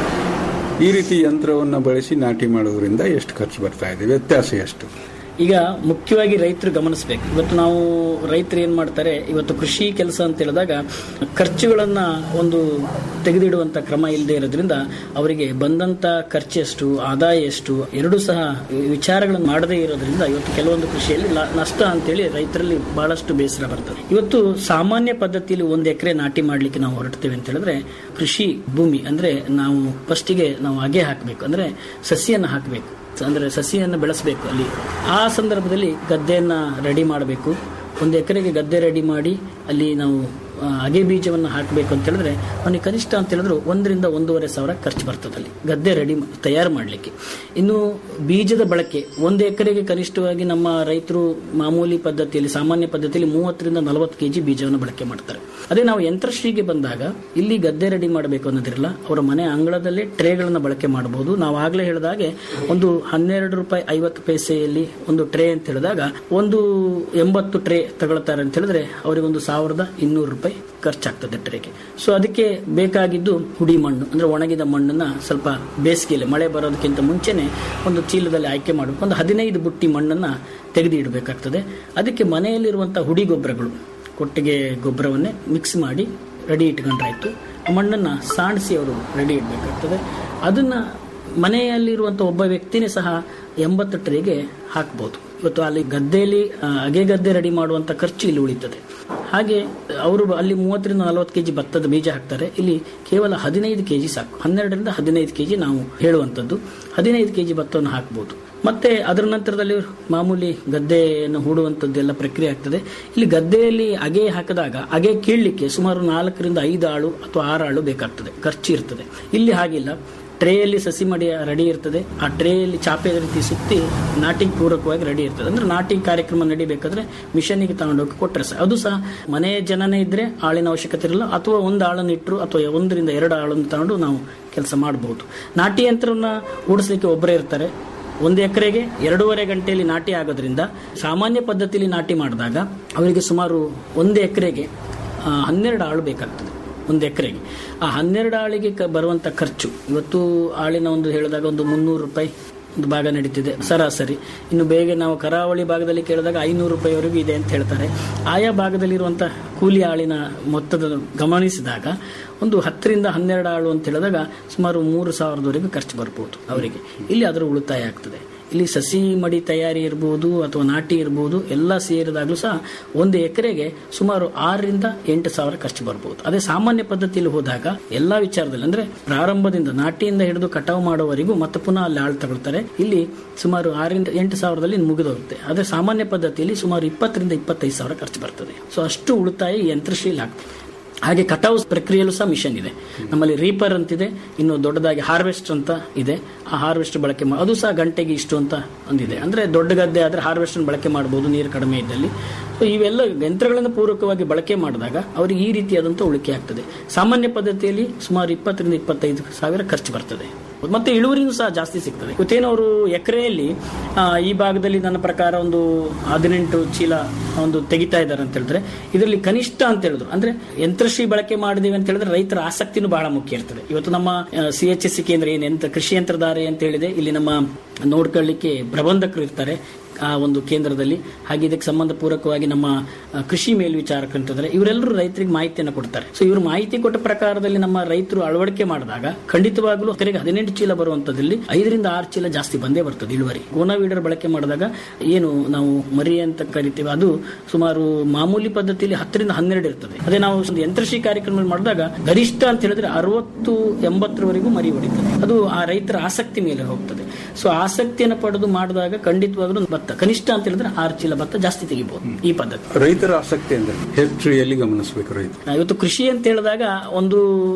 ಈ ರೀತಿ ಯಂತ್ರವನ್ನು ಬಳಸಿ ನಾಟಿ ಮಾಡೋದ್ರಿಂದ ಎಷ್ಟು ಖರ್ಚು ಬರ್ತಾ ಇದೆ ವ್ಯತ್ಯಾಸ ಎಷ್ಟು ಈಗ ಮುಖ್ಯವಾಗಿ ರೈತರು ಗಮನಿಸಬೇಕು ಇವತ್ತು ನಾವು ರೈತರು ಏನ್ ಮಾಡ್ತಾರೆ ಇವತ್ತು ಕೃಷಿ ಕೆಲಸ ಅಂತ ಹೇಳಿದಾಗ ಖರ್ಚುಗಳನ್ನ ಒಂದು ತೆಗೆದಿಡುವಂತ ಕ್ರಮ ಇಲ್ಲದೆ ಇರೋದ್ರಿಂದ ಅವರಿಗೆ ಬಂದಂತ ಖರ್ಚು ಎಷ್ಟು ಆದಾಯ ಎಷ್ಟು ಎರಡೂ ಸಹ ವಿಚಾರಗಳನ್ನು ಮಾಡದೇ ಇರೋದ್ರಿಂದ ಇವತ್ತು ಕೆಲವೊಂದು ಕೃಷಿಯಲ್ಲಿ ಲ- ನಷ್ಟ ಅಂತೇಳಿ ರೈತರಲ್ಲಿ ಬಹಳಷ್ಟು ಬೇಸರ ಬರ್ತದೆ ಇವತ್ತು ಸಾಮಾನ್ಯ ಪದ್ಧತಿಯಲ್ಲಿ ಒಂದು ಎಕರೆ ನಾಟಿ ಮಾಡ್ಲಿಕ್ಕೆ ನಾವು ಹೊರಡ್ತೇವೆ ಅಂತ ಹೇಳಿದ್ರೆ ಕೃಷಿ ಭೂಮಿ ಅಂದ್ರೆ ನಾವು ಫಸ್ಟಿಗೆ ನಾವು ಅಗೆ ಹಾಕಬೇಕು ಅಂದ್ರೆ ಸಸಿಯನ್ನು ಹಾಕಬೇಕು ಅಂದ್ರೆ ಸಸಿಯನ್ನು ಬೆಳೆಸಬೇಕು ಅಲ್ಲಿ ಆ ಸಂದರ್ಭದಲ್ಲಿ ಗದ್ದೆಯನ್ನ ರೆಡಿ ಮಾಡಬೇಕು ಒಂದು ಎಕರೆಗೆ ಗದ್ದೆ ರೆಡಿ ಮಾಡಿ ಅಲ್ಲಿ ನಾವು ಆ, ಅಗೆ ಬೀಜವನ್ನು ಹಾಕಬೇಕು ಅಂತ ಹೇಳಿದ್ರೆ ಅವನಿಗೆ ಕನಿಷ್ಠ ಅಂತ ಹೇಳಿದ್ರು ಒಂದರಿಂದ ಒಂದೂವರೆ ಸಾವಿರ ಖರ್ಚು ಬರ್ತದೆ ಅಲ್ಲಿ ಗದ್ದೆ ರೆಡಿ ತಯಾರು ಮಾಡಲಿಕ್ಕೆ ಇನ್ನು ಬೀಜದ ಬಳಕೆ ಒಂದು ಎಕರೆಗೆ ಕನಿಷ್ಠವಾಗಿ ನಮ್ಮ ರೈತರು ಮಾಮೂಲಿ ಪದ್ಧತಿಯಲ್ಲಿ ಸಾಮಾನ್ಯ ಪದ್ಧತಿಯಲ್ಲಿ ಮೂವತ್ತರಿಂದ ನಲವತ್ತು ಕೆಜಿ ಬೀಜವನ್ನು ಬಳಕೆ ಮಾಡ್ತಾರೆ ಅದೇ ನಾವು ಯಂತ್ರಶ್ರೀಗೆ ಬಂದಾಗ ಇಲ್ಲಿ ಗದ್ದೆ ರೆಡಿ ಮಾಡಬೇಕು ಅನ್ನೋದಿರಲ್ಲ ಅವರ ಮನೆ ಅಂಗಳದಲ್ಲೇ ಟ್ರೇಗಳನ್ನು ಬಳಕೆ ಮಾಡಬಹುದು ನಾವು ಆಗ್ಲೇ ಹೇಳಿದಾಗೆ ಒಂದು ಹನ್ನೆರಡು ರೂಪಾಯಿ ಐವತ್ತು ಪೈಸೆಯಲ್ಲಿ ಒಂದು ಟ್ರೇ ಅಂತ ಹೇಳಿದಾಗ ಒಂದು ಎಂಬತ್ತು ಟ್ರೇ ತಗೊಳ್ತಾರೆ ಅಂತ ಹೇಳಿದ್ರೆ ಅವರಿಗೆ ಒಂದು ಸಾವಿರದ ಇನ್ನೂರು ರೂಪಾಯಿ ಖರ್ಚಾಗ್ತದೆ ಟ್ರೇಗೆ ಸೊ ಅದಕ್ಕೆ ಬೇಕಾಗಿದ್ದು ಹುಡಿ ಮಣ್ಣು ಅಂದ್ರೆ ಒಣಗಿದ ಮಣ್ಣನ್ನ ಸ್ವಲ್ಪ ಬೇಸಿಗೆಯಲ್ಲಿ ಮಳೆ ಬರೋದಕ್ಕಿಂತ ಮುಂಚೆನೆ ಒಂದು ಚೀಲದಲ್ಲಿ ಆಯ್ಕೆ ಮಾಡಬೇಕು ಒಂದು ಹದಿನೈದು ಬುಟ್ಟಿ ಮಣ್ಣನ್ನ ತೆಗೆದು ಇಡಬೇಕಾಗ್ತದೆ ಅದಕ್ಕೆ ಮನೆಯಲ್ಲಿರುವಂತಹ ಹುಡಿ ಗೊಬ್ಬರಗಳು ಕೊಟ್ಟಿಗೆ ಗೊಬ್ಬರವನ್ನೇ ಮಿಕ್ಸ್ ಮಾಡಿ ರೆಡಿ ಇಟ್ಕೊಂಡ್ರಾಯ್ತು ಆ ಮಣ್ಣನ್ನ ಸಾಣಿಸಿ ಅವರು ರೆಡಿ ಇಡಬೇಕಾಗ್ತದೆ ಅದನ್ನ ಮನೆಯಲ್ಲಿರುವಂಥ ಒಬ್ಬ ವ್ಯಕ್ತಿನೇ ಸಹ ಎಂಬತ್ತು ಟ್ರೇಗೆ ಹಾಕ್ಬೋದು ಇವತ್ತು ಅಲ್ಲಿ ಗದ್ದೆಯಲ್ಲಿ ಆ, ಅಗೆ ಗದ್ದೆ ರೆಡಿ ಮಾಡುವಂತ ಖರ್ಚು ಇಲ್ಲಿ ಉಳಿತದೆ ಹಾಗೆ ಅವರು ಅಲ್ಲಿ ಮೂವತ್ತರಿಂದ ನಲವತ್ತು ಕೆಜಿ ಭತ್ತದ ಬೀಜ ಹಾಕ್ತಾರೆ ಇಲ್ಲಿ ಕೇವಲ ಹದಿನೈದು ಕೆಜಿ ಸಾಕು ಹನ್ನೆರಡರಿಂದ ಹದಿನೈದು ಕೆಜಿ ನಾವು ಹೇಳುವಂಥದ್ದು ಹದಿನೈದು ಕೆಜಿ ಭತ್ತವನ್ನು ಹಾಕ್ಬೋದು ಮತ್ತೆ ಅದರ ನಂತರದಲ್ಲಿ ಮಾಮೂಲಿ ಗದ್ದೆಯನ್ನು ಹೂಡುವಂಥದ್ದು ಎಲ್ಲ ಪ್ರಕ್ರಿಯೆ ಆಗ್ತದೆ ಇಲ್ಲಿ ಗದ್ದೆಯಲ್ಲಿ ಅಗೆ ಹಾಕಿದಾಗ ಅಗೆ ಕೀಳಲಿಕ್ಕೆ ಸುಮಾರು ನಾಲ್ಕರಿಂದ ಐದು ಆಳು ಅಥವಾ ಆರು ಆಳು ಬೇಕಾಗ್ತದೆ ಖರ್ಚು ಇರ್ತದೆ ಇಲ್ಲಿ ಹಾಗಿಲ್ಲ ಟ್ರೇಯಲ್ಲಿ ಸಸಿ ಮಡಿ ರೆಡಿ ಇರ್ತದೆ ಆ ಟ್ರೇಯಲ್ಲಿ ಚಾಪೆ ರೀತಿ ಸುತ್ತಿ ನಾಟಿಗೆ ಪೂರಕವಾಗಿ ರೆಡಿ ಇರ್ತದೆ ಅಂದ್ರೆ ನಾಟಿ ಕಾರ್ಯಕ್ರಮ ನಡಿಬೇಕಾದ್ರೆ ಮಿಷನ್ನಿಗೆ ತಗೊಂಡೋಗಿ ಕೊಟ್ಟರೆ ಸಹ ಅದು ಸಹ ಮನೆಯ ಜನನೇ ಇದ್ರೆ ಆಳಿನ ಅವಶ್ಯಕತೆ ಇರಲ್ಲ ಅಥವಾ ಒಂದು ಆಳನ್ನು ಇಟ್ಟರು ಅಥವಾ ಒಂದರಿಂದ ಎರಡು ಆಳನ್ನು ತಗೊಂಡು ನಾವು ಕೆಲಸ ಮಾಡಬಹುದು ನಾಟಿ ಯಂತ್ರವನ್ನ ಓಡಿಸ್ಲಿಕ್ಕೆ ಒಬ್ಬರೇ ಇರ್ತಾರೆ ಒಂದು ಎಕರೆಗೆ ಎರಡೂವರೆ ಗಂಟೆಯಲ್ಲಿ ನಾಟಿ ಆಗೋದ್ರಿಂದ ಸಾಮಾನ್ಯ ಪದ್ಧತಿಯಲ್ಲಿ ನಾಟಿ ಮಾಡಿದಾಗ ಅವರಿಗೆ ಸುಮಾರು ಒಂದು ಎಕರೆಗೆ ಹನ್ನೆರಡು ಆಳು ಬೇಕಾಗ್ತದೆ ಒಂದು ಎಕರೆಗೆ ಆ ಹನ್ನೆರಡು ಆಳಿಗೆ ಕ- ಬರುವಂತ ಖರ್ಚು ಇವತ್ತು ಆಳಿನ ಒಂದು ಹೇಳಿದಾಗ ಒಂದು ಮುನ್ನೂರು ರೂಪಾಯಿ ಒಂದು ಭಾಗ ನಡೀತಿದೆ ಸರಾಸರಿ ಇನ್ನು ಬೇಗ ನಾವು ಕರಾವಳಿ ಭಾಗದಲ್ಲಿ ಕೇಳಿದಾಗ ಐನೂರು ರೂಪಾಯಿವರೆಗೂ ಇದೆ ಅಂತ ಹೇಳ್ತಾರೆ ಆಯಾ ಭಾಗದಲ್ಲಿರುವಂತಹ ಕೂಲಿ ಆಳಿನ ಮೊತ್ತದ ಗಮನಿಸಿದಾಗ ಒಂದು ಹತ್ತರಿಂದ ಹನ್ನೆರಡು ಆಳು ಅಂತ ಹೇಳಿದಾಗ ಸುಮಾರು ಮೂರು ಸಾವಿರದವರೆಗೂ ಖರ್ಚು ಬರ್ಬೋದು ಅವರಿಗೆ ಇಲ್ಲಿ ಅದರ ಉಳಿತಾಯ ಆಗ್ತದೆ ಇಲ್ಲಿ ಸಸಿ ಮಡಿ ತಯಾರಿ ಇರ್ಬೋದು ಅಥವಾ ನಾಟಿ ಇರ್ಬೋದು ಎಲ್ಲ ಸೇರಿದಾಗಲೂ ಸಹ ಒಂದು ಎಕರೆಗೆ ಸುಮಾರು ಆರರಿಂದ ಎಂಟು ಸಾವಿರ ಖರ್ಚು ಬರ್ಬೋದು ಅದೇ ಸಾಮಾನ್ಯ ಪದ್ಧತಿಯಲ್ಲಿ ಹೋದಾಗ ಎಲ್ಲಾ ವಿಚಾರದಲ್ಲಿ ಅಂದ್ರೆ ಪ್ರಾರಂಭದಿಂದ ನಾಟಿಯಿಂದ ಹಿಡಿದು ಕಟಾವು ಮಾಡುವವರೆಗೂ ಮತ್ತೆ ಪುನಃ ಅಲ್ಲಿ ಆಳು ತಗೊಳ್ತಾರೆ ಇಲ್ಲಿ ಸುಮಾರು ಆರರಿಂದ ಎಂಟು ಸಾವಿರದಲ್ಲಿ ಮುಗಿದೋಗುತ್ತೆ ಅದೇ ಸಾಮಾನ್ಯ ಪದ್ಧತಿಯಲ್ಲಿ ಸುಮಾರು ಇಪ್ಪತ್ತರಿಂದ ಇಪ್ಪತ್ತೈದು ಸಾವಿರ ಖರ್ಚು ಬರ್ತದೆ ಸೊ ಅಷ್ಟು ಉಳಿತಾಯ ಈ ಯಂತ್ರಶೀಲ ಆಗ್ತದೆ ಹಾಗೆ ಕಟಾವು ಪ್ರಕ್ರಿಯೆಯಲ್ಲೂ ಸಹ ಮಿಷನ್ ಇದೆ ನಮ್ಮಲ್ಲಿ ರೀಪರ್ ಅಂತಿದೆ ಇನ್ನು ದೊಡ್ಡದಾಗಿ ಹಾರ್ವೆಸ್ಟ್ ಅಂತ ಇದೆ ಆ ಹಾರ್ವೆಸ್ಟ್ ಬಳಕೆ ಮಾ ಅದು ಸಹ ಗಂಟೆಗೆ ಇಷ್ಟು ಅಂತ ಒಂದಿದೆ ಅಂದ್ರೆ ದೊಡ್ಡ ಗದ್ದೆ ಆದ್ರೆ ಹಾರ್ವೆಸ್ಟ್ ಬಳಕೆ ಮಾಡಬಹುದು ನೀರು ಕಡಿಮೆ ಇದ್ದಲ್ಲಿ ಸೊ ಇವೆಲ್ಲ ಯಂತ್ರಗಳನ್ನು ಪೂರಕವಾಗಿ ಬಳಕೆ ಮಾಡಿದಾಗ ಅವರಿಗೆ ಈ ರೀತಿಯಾದಂಥ ಉಳಿಕೆ ಆಗ್ತದೆ ಸಾಮಾನ್ಯ ಪದ್ಧತಿಯಲ್ಲಿ ಸುಮಾರು ಇಪ್ಪತ್ತರಿಂದ ಇಪ್ಪತ್ತೈದು ಸಾವಿರ ಖರ್ಚು ಬರ್ತದೆ ಮತ್ತೆ ಇಳುವರಿನೂ ಸಹ ಜಾಸ್ತಿ ಸಿಗ್ತದೆ ಇವತ್ತೇನು ಅವರು ಎಕರೆಯಲ್ಲಿ ಈ ಭಾಗದಲ್ಲಿ ನನ್ನ ಪ್ರಕಾರ ಒಂದು ಹದಿನೆಂಟು ಚೀಲ ಒಂದು ತೆಗಿತಾ ಇದ್ದಾರೆ ಅಂತ ಹೇಳಿದ್ರೆ ಇದರಲ್ಲಿ ಕನಿಷ್ಠ ಅಂತ ಹೇಳಿದ್ರು ಅಂದ್ರೆ ಯಂತ್ರಶ್ರೀ ಬಳಕೆ ಮಾಡಿದೀವಿ ಅಂತ ಹೇಳಿದ್ರೆ ರೈತರ ಆಸಕ್ತಿನೂ ಬಹಳ ಮುಖ್ಯ ಇರ್ತದೆ ಇವತ್ತು ನಮ್ಮ ಸಿ ಎಚ್ ಎಸ್ ಸಿ ಕೇಂದ್ರ ಏನು ಯಂತ್ರ ಕೃಷಿ ಯಂತ್ರಧಾರೆ ಅಂತ ಹೇಳಿದೆ ಇಲ್ಲಿ ನಮ್ಮ ನೋಡ್ಕೊಳ್ಳಿಕ್ಕೆ ಪ್ರಬಂಧಕರು ಇರ್ತಾರೆ ಆ ಒಂದು ಕೇಂದ್ರದಲ್ಲಿ ಹಾಗೆ ಇದಕ್ಕೆ ಸಂಬಂಧ ಪೂರಕವಾಗಿ ನಮ್ಮ ಆ, ಕೃಷಿ ಮೇಲ್ವಿಚಾರಕಂತಿದ್ದಾರೆ ಇವರೆಲ್ಲರೂ ರೈತರಿಗೆ ಮಾಹಿತಿಯನ್ನು ಕೊಡ್ತಾರೆ ಸೊ ಇವರು ಮಾಹಿತಿ ಕೊಟ್ಟ ಪ್ರಕಾರದಲ್ಲಿ ನಮ್ಮ ರೈತರು ಅಳವಡಿಕೆ ಮಾಡಿದಾಗ ಖಂಡಿತವಾಗ್ಲೂ ಎಕರೆಗೆ ಹದಿನೆಂಟು ಚೀಲ ಬರುವಂತದಲ್ಲಿ ಐದರಿಂದ ಆರು ಚೀಲ ಜಾಸ್ತಿ ಬಂದೇ ಬರ್ತದೆ ಇಳುವರಿ ಗೋನವೀಡರ್ ಬಳಕೆ ಮಾಡಿದಾಗ ಏನು ನಾವು ಮರಿ ಅಂತ ಕರಿತೀವಿ ಅದು ಸುಮಾರು ಮಾಮೂಲಿ ಪದ್ಧತಿಯಲ್ಲಿ ಹತ್ತರಿಂದ ಹನ್ನೆರಡು ಇರ್ತದೆ ಅದೇ ನಾವು ಒಂದು ಯಂತ್ರಶ್ರೀ ಕಾರ್ಯಕ್ರಮ ಮಾಡಿದಾಗ ಗರಿಷ್ಠ ಅಂತ ಹೇಳಿದ್ರೆ ಅರವತ್ತು ಎಂಬತ್ತರವರೆಗೂ ಮರಿ ಹೊಡಿತದೆ ಅದು ಆ ರೈತರ ಆಸಕ್ತಿ ಮೇಲೆ ಹೋಗ್ತದೆ ಸೊ ಆಸಕ್ತಿಯನ್ನು ಪಡೆದು ಮಾಡಿದಾಗ ಖಂಡಿತವಾಗ್ಲೂ ಭತ್ತ ಕನಿಷ್ಠ ಅಂತ ಹೇಳಿದ್ರೆ ಆರು ಚೀಲ ಭತ್ತ ಜಾಸ್ತಿ ತೆಗಿಬಹುದು ಈ ಪದ್ಧತಿ ರೈತರ ಆಸಕ್ತಿ ಅಂದ್ರೆ ಹೆಚ್ಚು ಎಲ್ಲಿ ಗಮನಿಸಬೇಕು ರೈತರು ಆ, ಇವತ್ತು ಕೃಷಿ ಅಂತ ಹೇಳಿದಾಗ ಒಂದು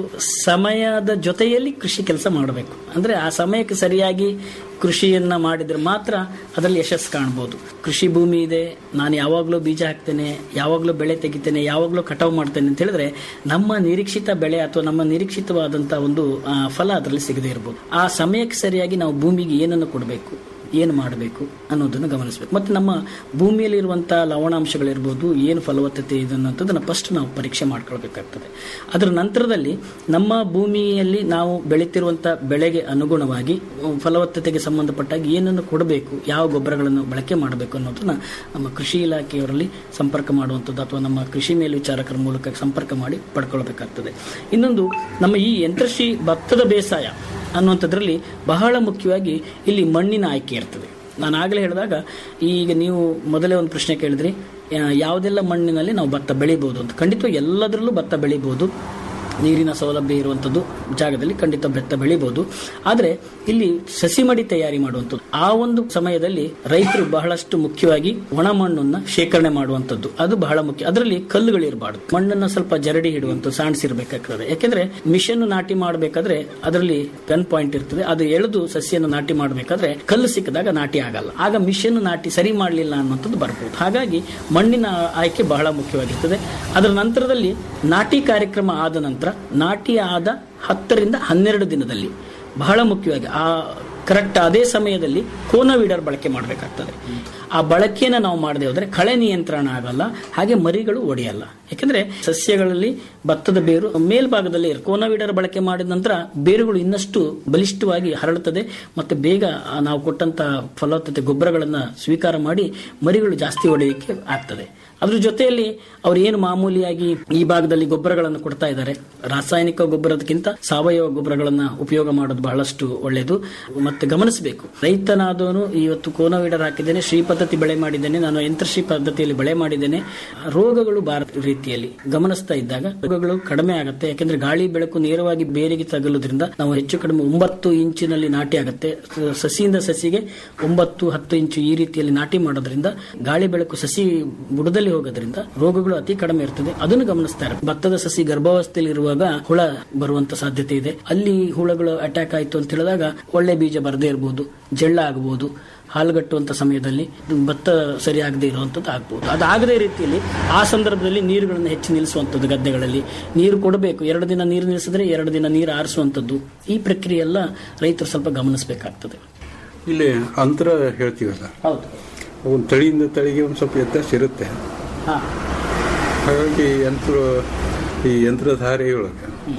ಸಮಯದ ಜೊತೆಯಲ್ಲಿ ಕೃಷಿ ಕೆಲಸ ಮಾಡಬೇಕು ಅಂದ್ರೆ ಆ ಸಮಯಕ್ಕೆ ಸರಿಯಾಗಿ ಕೃಷಿಯನ್ನ ಮಾಡಿದ್ರೆ ಮಾತ್ರ ಅದರಲ್ಲಿ ಯಶಸ್ಸು ಕಾಣ್ಬೋದು ಕೃಷಿ ಭೂಮಿ ಇದೆ ನಾನು ಯಾವಾಗಲೂ ಬೀಜ ಹಾಕ್ತೇನೆ ಯಾವಾಗಲೂ ಬೆಳೆ ತೆಗಿತೇನೆ ಯಾವಾಗಲೂ ಕಟಾವು ಮಾಡ್ತೇನೆ ಅಂತ ಹೇಳಿದ್ರೆ ನಮ್ಮ ನಿರೀಕ್ಷಿತ ಬೆಳೆ ಅಥವಾ ನಮ್ಮ ನಿರೀಕ್ಷಿತವಾದಂತ ಒಂದು ಆ, ಫಲ ಅದರಲ್ಲಿ ಸಿಗದೇ ಇರ್ಬೋದು ಆ ಸಮಯಕ್ಕೆ ಸರಿಯಾಗಿ ನಾವು ಭೂಮಿಗೆ ಏನನ್ನು ಕೊಡಬೇಕು ಏನು ಮಾಡಬೇಕು ಅನ್ನೋದನ್ನು ಗಮನಿಸಬೇಕು ಮತ್ತು ನಮ್ಮ ಭೂಮಿಯಲ್ಲಿ ಇರುವಂತಹ ಲವಣಾಂಶಗಳಿರ್ಬೋದು ಏನು ಫಲವತ್ತತೆ ಇದೆ ಅನ್ನೋದನ್ನ ಫಸ್ಟ್ ನಾವು ಪರೀಕ್ಷೆ ಮಾಡ್ಕೊಳ್ಬೇಕಾಗ್ತದೆ ಅದರ ನಂತರದಲ್ಲಿ ನಮ್ಮ ಭೂಮಿಯಲ್ಲಿ ನಾವು ಬೆಳೀತಿರುವಂತಹ ಬೆಳೆಗೆ ಅನುಗುಣವಾಗಿ ಅಹ್, ಫಲವತ್ತತೆಗೆ ಸಂಬಂಧಪಟ್ಟಾಗಿ ಏನನ್ನು ಕೊಡಬೇಕು ಯಾವ ಗೊಬ್ಬರಗಳನ್ನು ಬಳಕೆ ಮಾಡಬೇಕು ಅನ್ನೋದನ್ನ ನಮ್ಮ ಕೃಷಿ ಇಲಾಖೆಯವರಲ್ಲಿ ಸಂಪರ್ಕ ಮಾಡುವಂಥದ್ದು ಅಥವಾ ನಮ್ಮ ಕೃಷಿ ಮೇಲ್ವಿಚಾರಕರ ಮೂಲಕ ಸಂಪರ್ಕ ಮಾಡಿ ಪಡ್ಕೊಳ್ಬೇಕಾಗ್ತದೆ ಇನ್ನೊಂದು ನಮ್ಮ ಈ ಯಂತ್ರಶ್ರೀ ಭತ್ತದ ಬೇಸಾಯ ಅನ್ನುವಂಥದ್ರಲ್ಲಿ ಬಹಳ ಮುಖ್ಯವಾಗಿ ಇಲ್ಲಿ ಮಣ್ಣಿನ ಆಯ್ಕೆ ಇರ್ತದೆ ನಾನು ಆಗಲೇ ಹೇಳಿದಾಗ ಈಗ ನೀವು ಮೊದಲೇ ಒಂದು ಪ್ರಶ್ನೆ ಕೇಳಿದ್ರಿ ಆ, ಯಾವುದೆಲ್ಲ ಮಣ್ಣಿನಲ್ಲಿ ನಾವು ಭತ್ತ ಬೆಳಿಬೋದು ಅಂತ ಖಂಡಿತ ಎಲ್ಲದರಲ್ಲೂ ಭತ್ತ ಬೆಳಿಬೋದು ನೀರಿನ ಸೌಲಭ್ಯ ಇರುವಂಥದ್ದು ಜಾಗದಲ್ಲಿ ಖಂಡಿತ ಭತ್ತ ಬೆಳಿಬೋದು ಆದರೆ ಇಲ್ಲಿ ಸಸಿ ಮಡಿ ತಯಾರಿ ಮಾಡುವಂಥದ್ದು ಆ ಒಂದು ಸಮಯದಲ್ಲಿ ರೈತರು ಬಹಳಷ್ಟು ಮುಖ್ಯವಾಗಿ ಒಣ ಮಣ್ಣನ್ನ ಶೇಖರಣೆ ಮಾಡುವಂಥದ್ದು ಅದು ಬಹಳ ಮುಖ್ಯ ಅದರಲ್ಲಿ ಕಲ್ಲುಗಳಿರಬಾರ್ದು ಮಣ್ಣನ್ನ ಸ್ವಲ್ಪ ಜರಡಿ ಹಿಡುವಂಥದ್ದು ಸಾಣಿಸಿರ್ಬೇಕಾಗ್ತದೆ ಯಾಕೆಂದ್ರೆ ಮಿಷನ್ ನಾಟಿ ಮಾಡಬೇಕಾದ್ರೆ ಅದರಲ್ಲಿ ಗನ್ ಪಾಯಿಂಟ್ ಇರ್ತದೆ ಅದು ಎಳೆದು ಸಸಿಯನ್ನು ನಾಟಿ ಮಾಡಬೇಕಾದ್ರೆ ಕಲ್ಲು ಸಿಕ್ಕಿದಾಗ ನಾಟಿ ಆಗಲ್ಲ ಆಗ ಮಿಷನ್ ನಾಟಿ ಸರಿ ಮಾಡಲಿಲ್ಲ ಅನ್ನುವಂಥದ್ದು ಬರ್ಬೋದು ಹಾಗಾಗಿ ಮಣ್ಣಿನ ಆಯ್ಕೆ ಬಹಳ ಮುಖ್ಯವಾಗಿರ್ತದೆ ಅದರ ನಂತರದಲ್ಲಿ ನಾಟಿ ಕಾರ್ಯಕ್ರಮ ಆದ ನಂತರ ನಾಟಿ ಆದ ಹತ್ತರಿಂದ ಹನ್ನೆರಡು ದಿನದಲ್ಲಿ ಬಹಳ ಮುಖ್ಯವಾಗಿ ಆ ಕರೆಕ್ಟ್ ಅದೇ ಸಮಯದಲ್ಲಿ ಕೋನೋವೀಡರ್ ಬಳಕೆ ಮಾಡಬೇಕಾಗ್ತದೆ ಆ ಬಳಕೆಯನ್ನು ನಾವು ಮಾಡದೆ ಹೋದ್ರೆ ಕಳೆ ನಿಯಂತ್ರಣ ಆಗಲ್ಲ ಹಾಗೆ ಮರಿಗಳು ಒಡೆಯಲ್ಲ ಯಾಕಂದ್ರೆ ಸಸ್ಯಗಳಲ್ಲಿ ಭತ್ತದ ಬೇರು ಮೇಲ್ಭಾಗದಲ್ಲಿ ಇರುತ್ತೆ ಕೋನೋವೀಡರ್ ಬಳಕೆ ಮಾಡಿದ ನಂತರ ಬೇರುಗಳು ಇನ್ನಷ್ಟು ಬಲಿಷ್ಠವಾಗಿ ಹರಡುತ್ತದೆ ಮತ್ತೆ ಬೇಗ ಆ ನಾವು ಕೊಟ್ಟಂತ ಫಲವತ್ತತೆ ಗೊಬ್ಬರಗಳನ್ನ ಸ್ವೀಕಾರ ಮಾಡಿ ಮರಿಗಳು ಜಾಸ್ತಿ ಒಡೆಯಕ್ಕೆ ಆಗ್ತದೆ ಅದ್ರ ಜೊತೆಯಲ್ಲಿ ಅವ್ರು ಏನು ಮಾಮೂಲಿಯಾಗಿ ಈ ಭಾಗದಲ್ಲಿ ಗೊಬ್ಬರಗಳನ್ನು ಕೊಡ್ತಾ ಇದ್ದಾರೆ ರಾಸಾಯನಿಕ ಗೊಬ್ಬರದಕ್ಕಿಂತ ಸಾವಯವ ಗೊಬ್ಬರಗಳನ್ನ ಉಪಯೋಗ ಮಾಡೋದು ಬಹಳಷ್ಟು ಒಳ್ಳೆಯದು ಮತ್ತೆ ಗಮನಿಸಬೇಕು ರೈತನಾದವನು ಇವತ್ತು ಕೋನೋವೀಡರ್ ಹಾಕಿದ್ದೇನೆ ಶ್ರೀ ಪದ್ಧತಿ ಬೆಳೆ ಮಾಡಿದ್ದೇನೆ ನಾನು ಯಂತ್ರಶ್ರೀ ಪದ್ಧತಿಯಲ್ಲಿ ಬೆಳೆ ಮಾಡಿದ್ದೇನೆ ರೋಗಗಳು ಬಾರ ರೀತಿಯಲ್ಲಿ ಗಮನಿಸ್ತಾ ಇದ್ದಾಗ ರೋಗಗಳು ಕಡಿಮೆ ಆಗುತ್ತೆ ಯಾಕಂದ್ರೆ ಗಾಳಿ ಬೆಳಕು ನೇರವಾಗಿ ಬೇರಿಗೆ ತಗಲುದ್ರಿಂದ ನಾವು ಹೆಚ್ಚು ಕಡಿಮೆ ಒಂಬತ್ತು ಇಂಚಿನಲ್ಲಿ ನಾಟಿ ಆಗುತ್ತೆ ಸಸಿಯಿಂದ ಸಸಿಗೆ ಒಂಬತ್ತು ಹತ್ತು ಇಂಚು ಈ ರೀತಿಯಲ್ಲಿ ನಾಟಿ ಮಾಡೋದ್ರಿಂದ ಗಾಳಿ ಬೆಳಕು ಸಸಿ ಬುಡದಲ್ಲಿ ಹೋಗೋದ್ರಿಂದ ರೋಗಗಳು ಅತಿ ಕಡಿಮೆ ಇರ್ತದೆ ಅದನ್ನು ಗಮನಿಸ್ತಾರೆ ಭತ್ತದ ಸಸಿ ಗರ್ಭಾವಸ್ಥೆಯಲ್ಲಿ ಇರುವಾಗ ಹುಳ ಬರುವಂತ ಸಾಧ್ಯತೆ ಇದೆ ಅಲ್ಲಿ ಹುಳಗಳು ಅಟ್ಯಾಕ್ ಆಯ್ತು ಅಂತ ಹೇಳಿದಾಗ ಒಳ್ಳೆ ಬೀಜ ಬರದೇ ಇರಬಹುದು ಜಳ್ಳ ಆಗಬಹುದು ಹಾಲುಗಟ್ಟುವಂತ ಸಮಯದಲ್ಲಿ ಭತ್ತ ಸರಿಯಾಗದೇ ಇರುವಂತದ್ದು ಆಗ್ಬಹುದು ಅದಾಗದೇ ರೀತಿಯಲ್ಲಿ ಆ ಸಂದರ್ಭದಲ್ಲಿ ನೀರುಗಳನ್ನು ಹೆಚ್ಚು ನಿಲ್ಲಿಸುವಂತದ್ದು ಗದ್ದೆಗಳಲ್ಲಿ ನೀರು ಕೊಡಬೇಕು ಎರಡು ದಿನ ನೀರು ನಿಲ್ಲಿಸಿದ್ರೆ ಎರಡು ದಿನ ನೀರು ಆರಿಸುವಂತದ್ದು ಈ ಪ್ರಕ್ರಿಯೆ ಎಲ್ಲ ರೈತರು ಸ್ವಲ್ಪ ಗಮನಿಸಬೇಕಾಗ್ತದೆ ಇಲ್ಲಿ ಅಂತರ ಹೇಳ್ತೀವಲ್ಲ ಹೌದು ಒಂದು ತಳಿಯಿಂದ ತಳಿಗೆ ಒಂದು ಸ್ವಲ್ಪ ವ್ಯತ್ಯಾಸ ಇರುತ್ತೆ ಹಾ ಹಾಗಾಗಿ ಯಂತ್ರ ಈ ಯಂತ್ರಧಾರೆಯೊಳಗೆ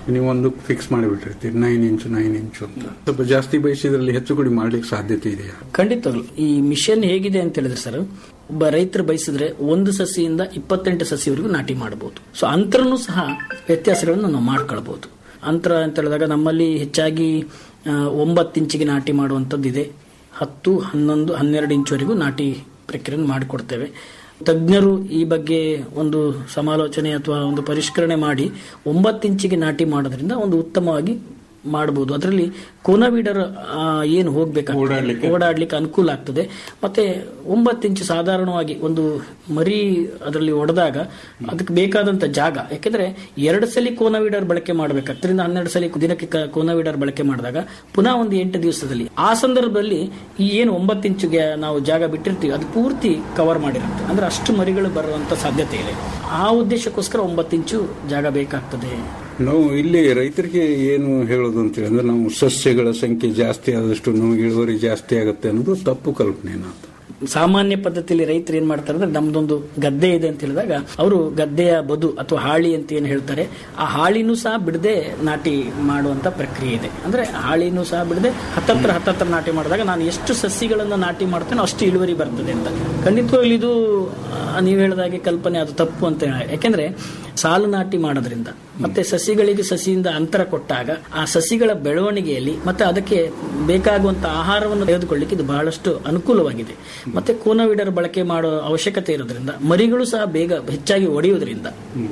ನೀವೊಂದು ಫಿಕ್ಸ್ ಮಾಡಿಬಿಟ್ಟಿರ್ತೀರಿ ನೈನ್ ಇಂಚು ನೈನ್ ಇಂಚು ಅಂತ ಸ್ವಲ್ಪ ಜಾಸ್ತಿ ಬಯಸಿದ್ರಲ್ಲಿ ಹೆಚ್ಚು ಕಡಿಮೆ ಮಾಡ್ಲಿಕ್ಕೆ ಸಾಧ್ಯತೆ ಇದೆಯಾ ಖಂಡಿತವಾಗ್ಲು ಈ ಮಿಷನ್ ಹೇಗಿದೆ ಅಂತ ಹೇಳಿದ್ರೆ ಸರ್ ಒಬ್ಬ ರೈತರು ಬಯಸಿದ್ರೆ ಒಂದು ಸಸಿಯಿಂದ ಇಪ್ಪತ್ತೆಂಟು ಸಸಿವರೆಗೂ ನಾಟಿ ಮಾಡಬಹುದು ಸೊ ಅಂತರನು ಸಹ ವ್ಯತ್ಯಾಸಗಳನ್ನು ನಾವು ಮಾಡ್ಕೊಳ್ಬಹುದು ಅಂತರ ಅಂತ ಹೇಳಿದಾಗ ನಮ್ಮಲ್ಲಿ ಹೆಚ್ಚಾಗಿ ಆ, ಒಂಬತ್ತು ಇಂಚಿಗೆ ನಾಟಿ ಮಾಡುವಂಥದ್ದು ಇದೆ ಹತ್ತು ಹನ್ನೊಂದು ಹನ್ನೆರಡು ಇಂಚುವರೆಗೂ ನಾಟಿ ಪ್ರಕ್ರಿಯೆಯನ್ನು ಮಾಡಿಕೊಡ್ತೇವೆ ತಜ್ಞರು ಈ ಬಗ್ಗೆ ಒಂದು ಸಮಾಲೋಚನೆ ಅಥವಾ ಒಂದು ಪರಿಷ್ಕರಣೆ ಮಾಡಿ ಒಂಬತ್ತು ಇಂಚಿಗೆ ನಾಟಿ ಮಾಡೋದ್ರಿಂದ ಒಂದು ಉತ್ತಮವಾಗಿ ಮಾಡಬಹುದು ಅದರಲ್ಲಿ ಕೋನವೀಡರ್ ಆ, ಏನು ಹೋಗ್ಬೇಕಾಗ್ತದೆ ಓಡಾಡ್ಲಿಕ್ಕೆ ಅನುಕೂಲ ಆಗ್ತದೆ ಮತ್ತೆ ಒಂಬತ್ತು ಇಂಚು ಸಾಧಾರಣವಾಗಿ ಒಂದು ಮರಿ ಅದರಲ್ಲಿ ಒಡೆದಾಗ ಅದಕ್ಕೆ ಬೇಕಾದಂತ ಜಾಗ ಯಾಕೆಂದ್ರೆ ಎರಡು ಸಲ ಕೋನವೀಡರ್ ಬಳಕೆ ಮಾಡಬೇಕು ಹತ್ತರಿಂದ ಹನ್ನೆರಡು ಸಲ ದಿನಕ್ಕೆ ಕ- ಕೋನವೀಡರ್ ಬಳಕೆ ಮಾಡಿದಾಗ ಪುನಃ ಒಂದು ಎಂಟು ದಿವಸದಲ್ಲಿ ಆ ಸಂದರ್ಭದಲ್ಲಿ ಈ ಏನು ಒಂಬತ್ತು ಇಂಚುಗೆ ನಾವು ಜಾಗ ಬಿಟ್ಟಿರ್ತೀವಿ ಅದು ಪೂರ್ತಿ ಕವರ್ ಮಾಡಿರುತ್ತೆ ಅಂದ್ರೆ ಅಷ್ಟು ಮರಿಗಳು ಬರುವಂತ ಸಾಧ್ಯತೆ ಇದೆ ಆ ಉದ್ದೇಶಕ್ಕೋಸ್ಕರ ಒಂಬತ್ತು ಇಂಚು ಜಾಗ ಬೇಕಾಗ್ತದೆ ನಾವು ಇಲ್ಲಿ ರೈತರಿಗೆ ಏನು ಹೇಳೋದು ಅಂತ ಹೇಳಿದ್ರೆ ನಾವು ಸಸ್ಯಗಳ ಸಂಖ್ಯೆ ಜಾಸ್ತಿ ಆದಷ್ಟು ನಮಗೆ ಇಳುವರಿ ಜಾಸ್ತಿ ಆಗುತ್ತೆ ಅನ್ನೋದು ತಪ್ಪು ಕಲ್ಪನೆ ಅಂತ ಸಾಮಾನ್ಯ ಪದ್ಧತಿಯಲ್ಲಿ ರೈತರು ಏನ್ ಮಾಡ್ತಾರೆ ಅಂದ್ರೆ ನಮ್ದೊಂದು ಗದ್ದೆ ಇದೆ ಅಂತ ಹೇಳಿದಾಗ ಅವರು ಗದ್ದೆಯ ಬದು ಅಥವಾ ಹಾಳಿ ಅಂತ ಏನ್ ಹೇಳ್ತಾರೆ ಆ ಹಾಳಿನೂ ಸಹ ಬಿಡದೆ ನಾಟಿ ಮಾಡುವಂತ ಪ್ರಕ್ರಿಯೆ ಇದೆ ಅಂದ್ರೆ ಹಾಳಿನೂ ಸಹ ಬಿಡದೆ ಹತ್ತತ್ರ ಹತ್ತತ್ರ ನಾಟಿ ಮಾಡಿದಾಗ ನಾನು ಎಷ್ಟು ಸಸಿಗಳನ್ನ ನಾಟಿ ಮಾಡ್ತೇನೋ ಅಷ್ಟು ಇಳುವರಿ ಬರ್ತದೆ ಅಂತ ಖಂಡಿತವಾಗ್ಲೂ ಇದು ಆ, ನೀವು ಹೇಳಿದಾಗೆ ಕಲ್ಪನೆ ಅದು ತಪ್ಪು ಅಂತ ಹೇಳ- ಯಾಕೆಂದ್ರೆ ಸಾಲು ನಾಟಿ ಮಾಡೋದ್ರಿಂದ ಮತ್ತೆ ಸಸಿಗಳಿಗೆ ಸಸಿಯಿಂದ ಅಂತರ ಕೊಟ್ಟಾಗ ಆ ಸಸಿಗಳ ಬೆಳವಣಿಗೆಯಲ್ಲಿ ಮತ್ತೆ ಅದಕ್ಕೆ ಬೇಕಾಗುವಂತ ಆಹಾರವನ್ನು ತೆಗೆದುಕೊಳ್ಳಿಕ್ಕೆ ಇದು ಬಹಳಷ್ಟು ಅನುಕೂಲವಾಗಿದೆ ಮತ್ತೆ ಕೋನೋವಿಡರ್ ಬಳಕೆ ಮಾಡೋ ಅವಶ್ಯಕತೆ ಇರೋದ್ರಿಂದ ಮರಿಗಳು ಸಹ ಬೇಗ ಹೆಚ್ಚಾಗಿ ಒಡೆಯುವುದರಿಂದ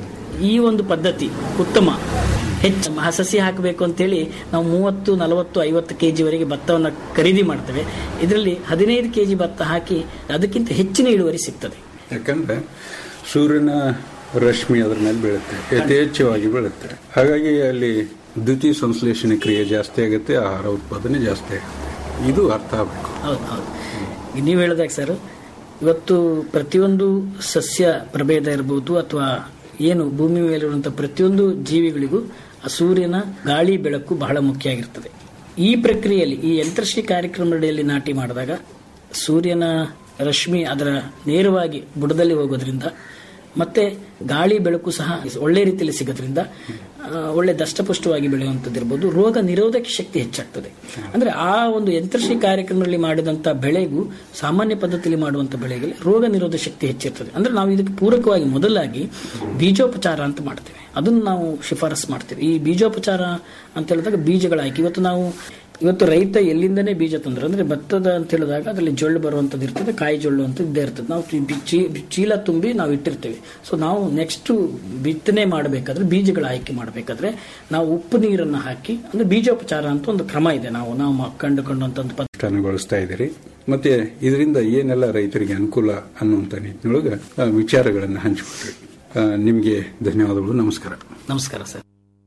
ಈ ಒಂದು ಪದ್ಧತಿ ಉತ್ತಮ ಹೆಚ್ಚು ಆ ಸಸಿ ಹಾಕಬೇಕು ಅಂತೇಳಿ ನಾವು ಮೂವತ್ತು ನಲವತ್ತು ಐವತ್ತು ಕೆಜಿವರೆಗೆ ಭತ್ತವನ್ನು ಖರೀದಿ ಮಾಡ್ತೇವೆ ಇದರಲ್ಲಿ ಹದಿನೈದು ಕೆಜಿ ಭತ್ತ ಹಾಕಿ ಅದಕ್ಕಿಂತ ಹೆಚ್ಚಿನ ಇಳುವರಿ ಸಿಗ್ತದೆ ಯಾಕಂದ್ರೆ ಸೂರ್ಯನ ರಶ್ಮಿ ಅದ್ರ ಮೇಲೆ ಬೀಳುತ್ತೆ ಯಥೇಚ್ಛವಾಗಿ ಬೀಳುತ್ತೆ ಹಾಗಾಗಿ ಅಲ್ಲಿ ದ್ವಿತೀಯ ಸಂಶ್ಲೇಷಣೆ ಕ್ರಿಯೆ ಜಾಸ್ತಿ ಆಗುತ್ತೆ ಆಹಾರ ಉತ್ಪಾದನೆ ಜಾಸ್ತಿ ಆಗುತ್ತೆ ಇದು ಅರ್ಥ ಆಗಬೇಕು ಹೌದು ಹೌದು ನೀವು ಹೇಳಿದಾಗ ಸರ್ ಇವತ್ತು ಪ್ರತಿಯೊಂದು ಸಸ್ಯ ಪ್ರಭೇದ ಇರಬಹುದು ಅಥವಾ ಏನು ಭೂಮಿ ಮೇಲಿರುವಂತಹ ಪ್ರತಿಯೊಂದು ಜೀವಿಗಳಿಗೂ ಆ ಸೂರ್ಯನ ಗಾಳಿ ಬೆಳಕು ಬಹಳ ಮುಖ್ಯ ಆಗಿರ್ತದೆ ಈ ಪ್ರಕ್ರಿಯೆಯಲ್ಲಿ ಈ ಯಂತ್ರಶ್ರೀ ಕಾರ್ಯಕ್ರಮದಲ್ಲಿ ನಾಟಿ ಮಾಡಿದಾಗ ಸೂರ್ಯನ ರಶ್ಮಿ ಅದರ ನೇರವಾಗಿ ಬುಡದಲ್ಲಿ ಹೋಗೋದ್ರಿಂದ ಮತ್ತೆ ಗಾಳಿ ಬೆಳಕು ಸಹ ಒಳ್ಳೆ ರೀತಿಯಲ್ಲಿ ಸಿಗೋದ್ರಿಂದ ಆ, ಒಳ್ಳೆ ದಷ್ಟಪುಷ್ಟವಾಗಿ ಬೆಳೆಯುವಂಥದ್ದು ಇರ್ಬೋದು ರೋಗ ನಿರೋಧಕ ಶಕ್ತಿ ಹೆಚ್ಚಾಗ್ತದೆ ಅಂದ್ರೆ ಆ ಒಂದು ಯಂತ್ರಶ್ರೀ ಕಾರ್ಯಕ್ರಮದಲ್ಲಿ ಮಾಡಿದಂತ ಬೆಳೆಗೂ ಸಾಮಾನ್ಯ ಪದ್ಧತಿಯಲ್ಲಿ ಮಾಡುವಂತ ಬೆಳೆಗೆ ರೋಗ ನಿರೋಧಕ ಶಕ್ತಿ ಹೆಚ್ಚಿರ್ತದೆ ಅಂದ್ರೆ ನಾವು ಇದಕ್ಕೆ ಪೂರಕವಾಗಿ ಮೊದಲಾಗಿ ಬೀಜೋಪಚಾರ ಅಂತ ಮಾಡ್ತೇವೆ ಅದನ್ನು ನಾವು ಶಿಫಾರಸ್ ಮಾಡ್ತೇವೆ ಈ ಬೀಜೋಪಚಾರ ಅಂತ ಹೇಳಿದಾಗ ಬೀಜಗಳ ಆಯ್ಕೆ ಇವತ್ತು ನಾವು ಇವತ್ತು ರೈತ ಎಲ್ಲಿಂದನೇ ಬೀಜ ತಂದ್ರೆ ಅಂದ್ರೆ ಭತ್ತದ ಅಂತ ಹೇಳಿದಾಗ ಅದರಲ್ಲಿ ಜೊಳ್ಳು ಬರುವಂತದ್ದು ಇರ್ತದೆ ಕಾಯಿ ಜೊಳ್ಳು ಅಂತ ಇದ್ದೇ ಇರ್ತದೆ ನಾವು ಚೀ- ಚೀ- ಚೀಲ ತುಂಬಿ ನಾವು ಇಟ್ಟಿರ್ತೇವೆ ಸೊ ನಾವು ನೆಕ್ಸ್ಟ್ ಬಿತ್ತನೆ ಮಾಡಬೇಕಾದ್ರೆ ಬೀಜಗಳ ಆಯ್ಕೆ ಮಾಡಬೇಕಾದ್ರೆ ನಾವು ಉಪ್ಪು ನೀರನ್ನು ಹಾಕಿ ಅಂದ್ರೆ ಬೀಜೋಪಚಾರ ಅಂತ ಒಂದು ಕ್ರಮ ಇದೆ ನಾವು ನಾವು ಮ- ಕಂಡುಕೊಂಡಂತ ಒಂದು ಪದ್ಧತಿ ಅನುಷ್ಠಾನಗೊಳಿಸ್ತಾ ಇದ್ದೀರಿ ಮತ್ತೆ ಇದರಿಂದ ಏನೆಲ್ಲ ರೈತರಿಗೆ ಅನುಕೂಲ ಅನ್ನುವಂಥ ನಿಟ್ಟಿನೊಳಗೆ ಆ, ವಿಚಾರಗಳನ್ನು ಹಂಚಿಕೊಟ್ರಿ ಆ, ನಿಮಗೆ ಧನ್ಯವಾದಗಳು ನಮಸ್ಕಾರ ನಮಸ್ಕಾರ ಸರ್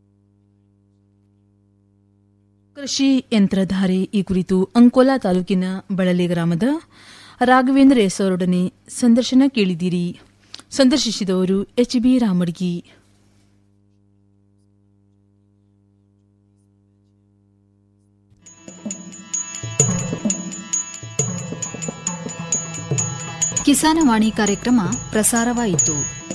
ಕೃಷಿ ಯಂತ್ರಧಾರೆ ಈ ಕುರಿತು ಅಂಕೋಲಾ ತಾಲೂಕಿನ ಬಳಲೆ ಗ್ರಾಮದ ರಾಘವೇಂದ್ರ ಎಸ್ ಅವರೊಡನೆ ಸಂದರ್ಶನ ಕೇಳಿದಿರಿ ಸಂದರ್ಶಿಸಿದವರು ಎಚ್ ಬಿ ರಾಮಡ್ಗಿ ಕಿಸಾನವಾಣಿ ಕಾರ್ಯಕ್ರಮ ಪ್ರಸಾರವಾಯಿತು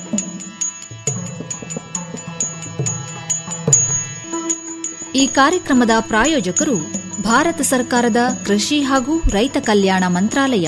ಈ ಕಾರ್ಯಕ್ರಮದ ಪ್ರಾಯೋಜಕರು ಭಾರತ ಸರ್ಕಾರದ ಕೃಷಿ ಹಾಗೂ ರೈತ ಕಲ್ಯಾಣ ಮಂತ್ರಾಲಯ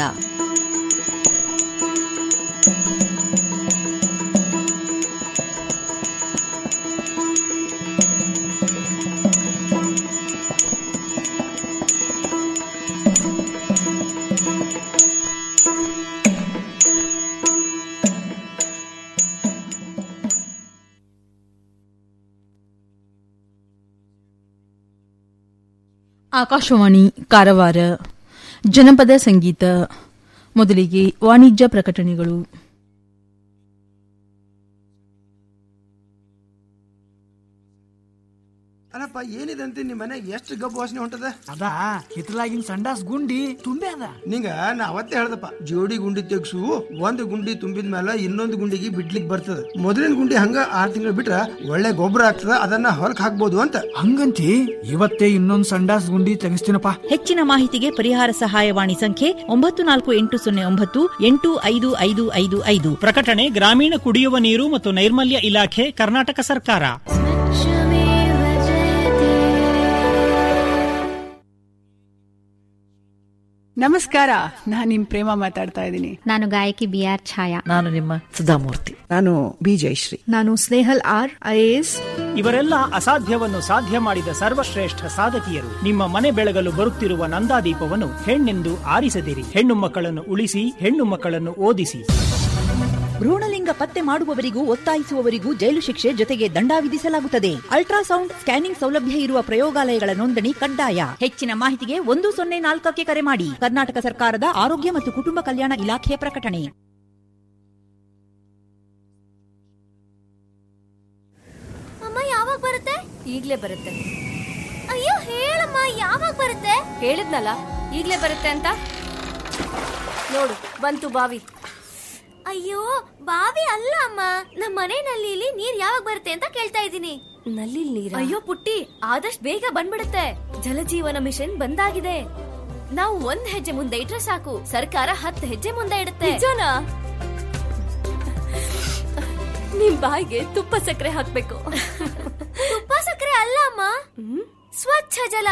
ಆಕಾಶವಾಣಿ ಕಾರವಾರ ಜನಪದ ಸಂಗೀತ ಮೊದಲಿಗೆ ವಾಣಿಜ್ಯ ಪ್ರಕಟಣೆಗಳು ಅಲ್ಲಪ್ಪ ಏನಿದೆ ಅಂತ ನಿಮ್ಮ ಮನೆ ಎಷ್ಟು ಗಬ್ಬು ವಾಸನೆ ಹೊಂಟದ ಅದಾ ಹಿತ್ತಲಾಗಿನ ಸಂಡಾಸ್ ಗುಂಡಿ ತುಂಬೆ ಅದ ನಿಂಗ ನಾ ಅವತ್ತೇ ಹೇಳ್ದಪ್ಪ ಜೋಡಿ ಗುಂಡಿ ತೆಗ್ಸು ಒಂದ್ ಗುಂಡಿ ತುಂಬಿದ ಮೇಲೆ ಇನ್ನೊಂದು ಗುಂಡಿಗೆ ಬಿಡ್ಲಿಕ್ ಬರ್ತದ ಮೊದಲಿನ ಗುಂಡಿ ಹಂಗ ಆರ್ ತಿಂಗಳು ಬಿಟ್ರ ಒಳ್ಳೆ ಗೊಬ್ಬರ ಆಗ್ತದ ಅದನ್ನ ಹೊಲಕ್ ಹಾಕ್ಬೋದು ಅಂತ ಹಂಗಂತಿ ಇವತ್ತೇ ಇನ್ನೊಂದ್ ಸಂಡಾಸ್ ಗುಂಡಿ ತೆಗಿಸ್ತೀನಪ್ಪ ಹೆಚ್ಚಿನ ಮಾಹಿತಿಗೆ ಪರಿಹಾರ ಸಹಾಯವಾಣಿ ಸಂಖ್ಯೆ ಒಂಬತ್ತು ನಾಲ್ಕು ಎಂಟು ಸೊನ್ನೆ ಒಂಬತ್ತು ಎಂಟು ಐದು ಐದು ಐದು ಐದು ಪ್ರಕಟಣೆ ಗ್ರಾಮೀಣ ಕುಡಿಯುವ ನೀರು ಮತ್ತು ನೈರ್ಮಲ್ಯ ಇಲಾಖೆ ಕರ್ನಾಟಕ ಸರ್ಕಾರ ನಮಸ್ಕಾರ ನಾನ್ ನಿಮ್ ಪ್ರೇಮ ಮಾತಾಡ್ತಾ ಇದ್ದೀನಿ ನಾನು ಗಾಯಕಿ ಬಿ ಆರ್ ಛಾಯಾ ನಾನು ನಿಮ್ಮ ಸುಧಾಮೂರ್ತಿ ನಾನು ಬಿ ಜಯಶ್ರೀ ನಾನು ಸ್ನೇಹಲ್ ಆರ್ ಐಎಎಸ್ ಇವರೆಲ್ಲ ಅಸಾಧ್ಯವನ್ನು ಸಾಧ್ಯ ಮಾಡಿದ ಸರ್ವಶ್ರೇಷ್ಠ ಸಾಧಕಿಯರು ನಿಮ್ಮ ಮನೆ ಬೆಳಗಲು ಬರುತ್ತಿರುವ ನಂದಾದೀಪವನ್ನು ಹೆಣ್ಣೆಂದು ಆರಿಸದಿರಿ ಹೆಣ್ಣು ಮಕ್ಕಳನ್ನು ಉಳಿಸಿ ಹೆಣ್ಣು ಮಕ್ಕಳನ್ನು ಓದಿಸಿ ಭ್ರೂಣಲಿಂಗ ಪತ್ತೆ ಮಾಡುವವರಿಗೂ ಒತ್ತಾಯಿಸುವವರಿಗೂ ಜೈಲು ಶಿಕ್ಷೆ ಜೊತೆಗೆ ದಂಡ ವಿಧಿಸಲಾಗುತ್ತದೆ ಅಲ್ಟ್ರಾಸೌಂಡ್ ಸ್ಕ್ಯಾನಿಂಗ್ ಸೌಲಭ್ಯ ಇರುವ ಪ್ರಯೋಗಾಲಯಗಳ ನೋಂದಣಿ ಕಡ್ಡಾಯ ಹೆಚ್ಚಿನ ಮಾಹಿತಿಗೆ ಒಂದು ಸೊನ್ನೆ ನಾಲ್ಕಕ್ಕೆ ಕರೆ ಮಾಡಿ ಕರ್ನಾಟಕ ಸರ್ಕಾರದ ಆರೋಗ್ಯ ಮತ್ತು ಕುಟುಂಬ ಕಲ್ಯಾಣ ಇಲಾಖೆಯ ಪ್ರಕಟಣೆ ಅಮ್ಮ ಯಾವಾಗ ಬರುತ್ತೆ ಈಗ್ಲೇ ಬರುತ್ತೆ ಅಯ್ಯೋ ಹೇಳಮ್ಮ ಯಾವಾಗ ಬರುತ್ತೆ ಹೇಳಿದ್ನಲ್ಲ ಈಗ್ಲೇ ಬರುತ್ತೆ ಅಂತ ನೋಡು ಬಂತು ಬಾವಿ ಅಯ್ಯೋ ಬಾವಿ ಅಲ್ಲ ಅಮ್ಮ ನಮ್ಮ ಮನೆ ನಲ್ಲಿಲಿ ನೀರ್ ಯಾವಾಗ ಬರುತ್ತೆ ಅಂತ ಕೇಳ್ತಾ ಇದ್ದೀನಿ ನಲ್ಲಿ ನೀರ್ ಅಯ್ಯೋ ಪುಟ್ಟಿ ಆದಷ್ಟು ಬೇಗ ಬಂದ್ಬಿಡುತ್ತೆ ಜಲಜೀವನ ಮಿಷನ್ ಬಂದಾಗಿದೆ ನಾವು ಒಂದ್ ಹೆಜ್ಜೆ ಮುಂದೆ ಇಟ್ರೆ ಸಾಕು ಸರ್ಕಾರ ಹತ್ತು ಹೆಜ್ಜೆ ಮುಂದೆ ಇಡುತ್ತೆ ನಿಜನಾ ನಿಮ್ ಬಾಯಿಗೆ ತುಪ್ಪ ಸಕ್ಕರೆ ಹಾಕ್ಬೇಕು ತುಪ್ಪ ಸಕ್ಕರೆ ಅಲ್ಲ ಅಮ್ಮ ಸ್ವಚ್ಛ ಜಲ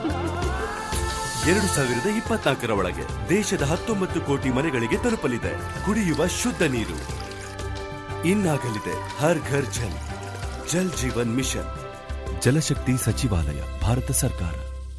ಎರಡು ಸಾವಿರದ ಇಪ್ಪತ್ನಾಲ್ಕರ ಒಳಗೆ ದೇಶದ ಹತ್ತೊಂಬತ್ತು ಕೋಟಿ ಮನೆಗಳಿಗೆ ತಲುಪಲಿದೆ ಕುಡಿಯುವ ಶುದ್ಧ ನೀರು ಇನ್ನಾಗಲಿದೆ ಹರ್ ಘರ್ ಜಲ್ ಜಲ್ ಜೀವನ್ ಮಿಷನ್ ಜಲಶಕ್ತಿ ಸಚಿವಾಲಯ ಭಾರತ ಸರ್ಕಾರ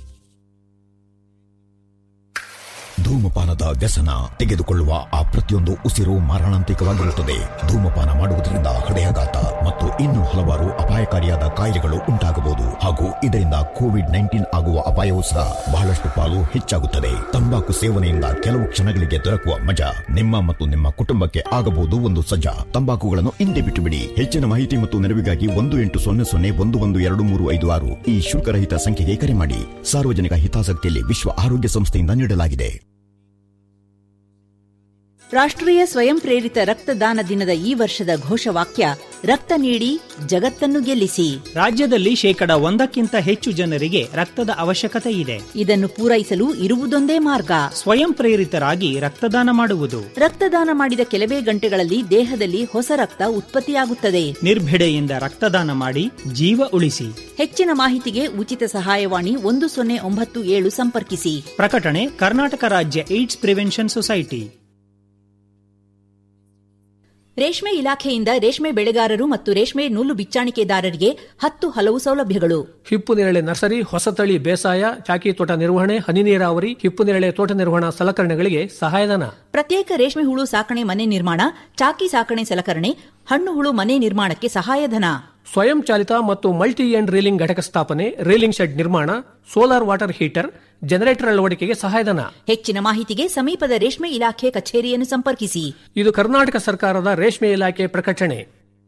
ಧೂಮಪಾನದ ವ್ಯಸನ ತೆಗೆದುಕೊಳ್ಳುವ ಆ ಪ್ರತಿಯೊಂದು ಉಸಿರು ಮಾರಣಾಂತಿಕವಾಗಿರುತ್ತದೆ ಧೂಮಪಾನ ಮಾಡುವುದರಿಂದ ಹೃದಯಾಘಾತ ಮತ್ತು ಇನ್ನು ಹಲವಾರು ಅಪಾಯಕಾರಿಯಾದ ಕಾಯಿಲೆಗಳು ಉಂಟಾಗಬಹುದು ಹಾಗೂ ಇದರಿಂದ ಕೋವಿಡ್ ನೈನ್ಟೀನ್ ಆಗುವ ಅಪಾಯವೂ ಸಹ ಬಹಳಷ್ಟು ಪಾಲು ಹೆಚ್ಚಾಗುತ್ತದೆ ತಂಬಾಕು ಸೇವನೆಯಿಂದ ಕೆಲವು ಕ್ಷಣಗಳಿಗೆ ದೊರಕುವ ಮಜಾ ನಿಮ್ಮ ಮತ್ತು ನಿಮ್ಮ ಕುಟುಂಬಕ್ಕೆ ಆಗಬಹುದು ಒಂದು ಸಜ್ಜಾ ತಂಬಾಕುಗಳನ್ನು ಹಿಂದೆ ಬಿಟ್ಟು ಬಿಡಿ ಹೆಚ್ಚಿನ ಮಾಹಿತಿ ಮತ್ತು ನೆರವಿಗಾಗಿ ಒಂದು ಎಂಟು ಸೊನ್ನೆ ಸೊನ್ನೆ ಒಂದು ಒಂದು ಎರಡು ಮೂರು ಐದು ಆರು ಈ ಶುಲ್ಕರಹಿತ ಸಂಖ್ಯೆಗೆ ಕರೆ ಮಾಡಿ ಸಾರ್ವಜನಿಕ ಹಿತಾಸಕ್ತಿಯಲ್ಲಿ ವಿಶ್ವ ಆರೋಗ್ಯ ಸಂಸ್ಥೆಯಿಂದ ನೀಡಲಾಗಿದೆ ರಾಷ್ಟ್ರೀಯ ಸ್ವಯಂ ಪ್ರೇರಿತ ರಕ್ತದಾನ ದಿನದ ಈ ವರ್ಷದ ಘೋಷವಾಕ್ಯ ರಕ್ತ ನೀಡಿ ಜಗತ್ತನ್ನು ಗೆಲ್ಲಿಸಿ ರಾಜ್ಯದಲ್ಲಿ ಶೇಕಡ ಒಂದಕ್ಕಿಂತ ಹೆಚ್ಚು ಜನರಿಗೆ ರಕ್ತದ ಅವಶ್ಯಕತೆ ಇದೆ ಇದನ್ನು ಪೂರೈಸಲು ಇರುವುದೊಂದೇ ಮಾರ್ಗ ಸ್ವಯಂ ಪ್ರೇರಿತರಾಗಿ ರಕ್ತದಾನ ಮಾಡುವುದು ರಕ್ತದಾನ ಮಾಡಿದ ಕೆಲವೇ ಗಂಟೆಗಳಲ್ಲಿ ದೇಹದಲ್ಲಿ ಹೊಸ ರಕ್ತ ಉತ್ಪತ್ತಿಯಾಗುತ್ತದೆ ನಿರ್ಭಿಡೆಯಿಂದ ರಕ್ತದಾನ ಮಾಡಿ ಜೀವ ಉಳಿಸಿ ಹೆಚ್ಚಿನ ಮಾಹಿತಿಗೆ ಉಚಿತ ಸಹಾಯವಾಣಿ ಒಂದು ಸೊನ್ನೆ ಒಂಬತ್ತು ಏಳು ಸಂಪರ್ಕಿಸಿ ಪ್ರಕಟಣೆ ಕರ್ನಾಟಕ ರಾಜ್ಯ ಏಡ್ಸ್ ಪ್ರಿವೆನ್ಷನ್ ಸೊಸೈಟಿ ರೇಷ್ಮೆ ಇಲಾಖೆಯಿಂದ ರೇಷ್ಮೆ ಬೆಳೆಗಾರರು ಮತ್ತು ರೇಷ್ಮೆ ನೂಲು ಬಿಚ್ಚಾಣಿಕೆದಾರರಿಗೆ ಹತ್ತು ಹಲವು ಸೌಲಭ್ಯಗಳು ಹಿಪ್ಪು ನೇರಳೆ ನರ್ಸರಿ ಹೊಸತಳಿ ಬೇಸಾಯ ಚಾಕಿ ತೋಟ ನಿರ್ವಹಣೆ ಹನಿ ನೀರಾವರಿ ಹಿಪ್ಪು ನೇರಳೆ ತೋಟ ನಿರ್ವಹಣಾ ಸಲಕರಣೆಗಳಿಗೆ ಸಹಾಯಧನ ಪ್ರತ್ಯೇಕ ರೇಷ್ಮೆ ಹುಳು ಸಾಕಣೆ ಮನೆ ನಿರ್ಮಾಣ ಚಾಕಿ ಸಾಕಣೆ ಸಲಕರಣೆ ಹಣ್ಣು ಹುಳು ಮನೆ ನಿರ್ಮಾಣಕ್ಕೆ ಸಹಾಯಧನ ಸ್ವಯಂ ಚಾಲಿತ ಮತ್ತು ಮಲ್ಟಿ ಎಂಡ್ ರೀಲಿಂಗ್ ಘಟಕ ಸ್ಥಾಪನೆ ರೀಲಿಂಗ್ ಶೆಡ್ ನಿರ್ಮಾಣ ಸೋಲಾರ್ ವಾಟರ್ ಹೀಟರ್ ಜನರೇಟರ್ ಅಳವಡಿಕೆಗೆ ಸಹಾಯಧನ ಹೆಚ್ಚಿನ ಮಾಹಿತಿಗೆ ಸಮೀಪದ ರೇಷ್ಮೆ ಇಲಾಖೆ ಕಚೇರಿಯನ್ನು ಸಂಪರ್ಕಿಸಿ ಇದು ಕರ್ನಾಟಕ ಸರ್ಕಾರದ ರೇಷ್ಮೆ ಇಲಾಖೆ ಪ್ರಕಟಣೆ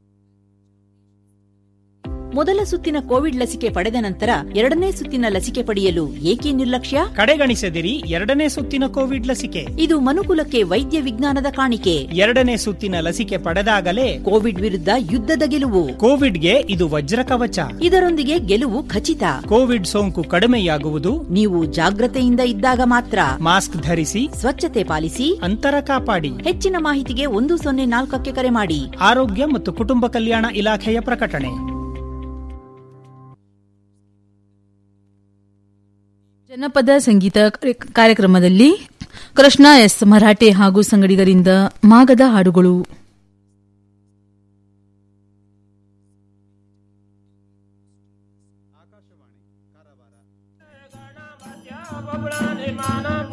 ಮೊದಲ ಸುತ್ತಿನ ಕೋವಿಡ್ ಲಸಿಕೆ ಪಡೆದ ನಂತರ ಎರಡನೇ ಸುತ್ತಿನ ಲಸಿಕೆ ಪಡೆಯಲು ಏಕೆ ನಿರ್ಲಕ್ಷ್ಯ ಕಡೆಗಣಿಸದಿರಿ ಎರಡನೇ ಸುತ್ತಿನ ಕೋವಿಡ್ ಲಸಿಕೆ ಇದು ಮನುಕುಲಕ್ಕೆ ವೈದ್ಯ ವಿಜ್ಞಾನದ ಕಾಣಿಕೆ ಎರಡನೇ ಸುತ್ತಿನ ಲಸಿಕೆ ಪಡೆದಾಗಲೇ ಕೋವಿಡ್ ವಿರುದ್ಧ ಯುದ್ಧದ ಗೆಲುವು ಕೋವಿಡ್ಗೆ ಇದು ವಜ್ರ ಕವಚ ಇದರೊಂದಿಗೆ ಗೆಲುವು ಖಚಿತ ಕೋವಿಡ್ ಸೋಂಕು ಕಡಿಮೆಯಾಗುವುದು ನೀವು ಜಾಗ್ರತೆಯಿಂದ ಇದ್ದಾಗ ಮಾತ್ರ ಮಾಸ್ಕ್ ಧರಿಸಿ ಸ್ವಚ್ಛತೆ ಪಾಲಿಸಿ ಅಂತರ ಕಾಪಾಡಿ ಹೆಚ್ಚಿನ ಮಾಹಿತಿಗೆ ಒಂದು ಸೊನ್ನೆ ನಾಲ್ಕಕ್ಕೆ ಕರೆ ಮಾಡಿ ಆರೋಗ್ಯ ಮತ್ತು ಕುಟುಂಬ ಕಲ್ಯಾಣ ಇಲಾಖೆಯ ಪ್ರಕಟಣೆ ಜನಪದ ಸಂಗೀತ ಕಾರ್ಯಕ್ರಮದಲ್ಲಿ ಕೃಷ್ಣ ಎಸ್ ಮರಾಠೆ ಹಾಗೂ ಸಂಗಡಿಗರಿಂದ ಮಾಗದ ಹಾಡುಗಳು ಬಬಳಾನೆ ಮಾನ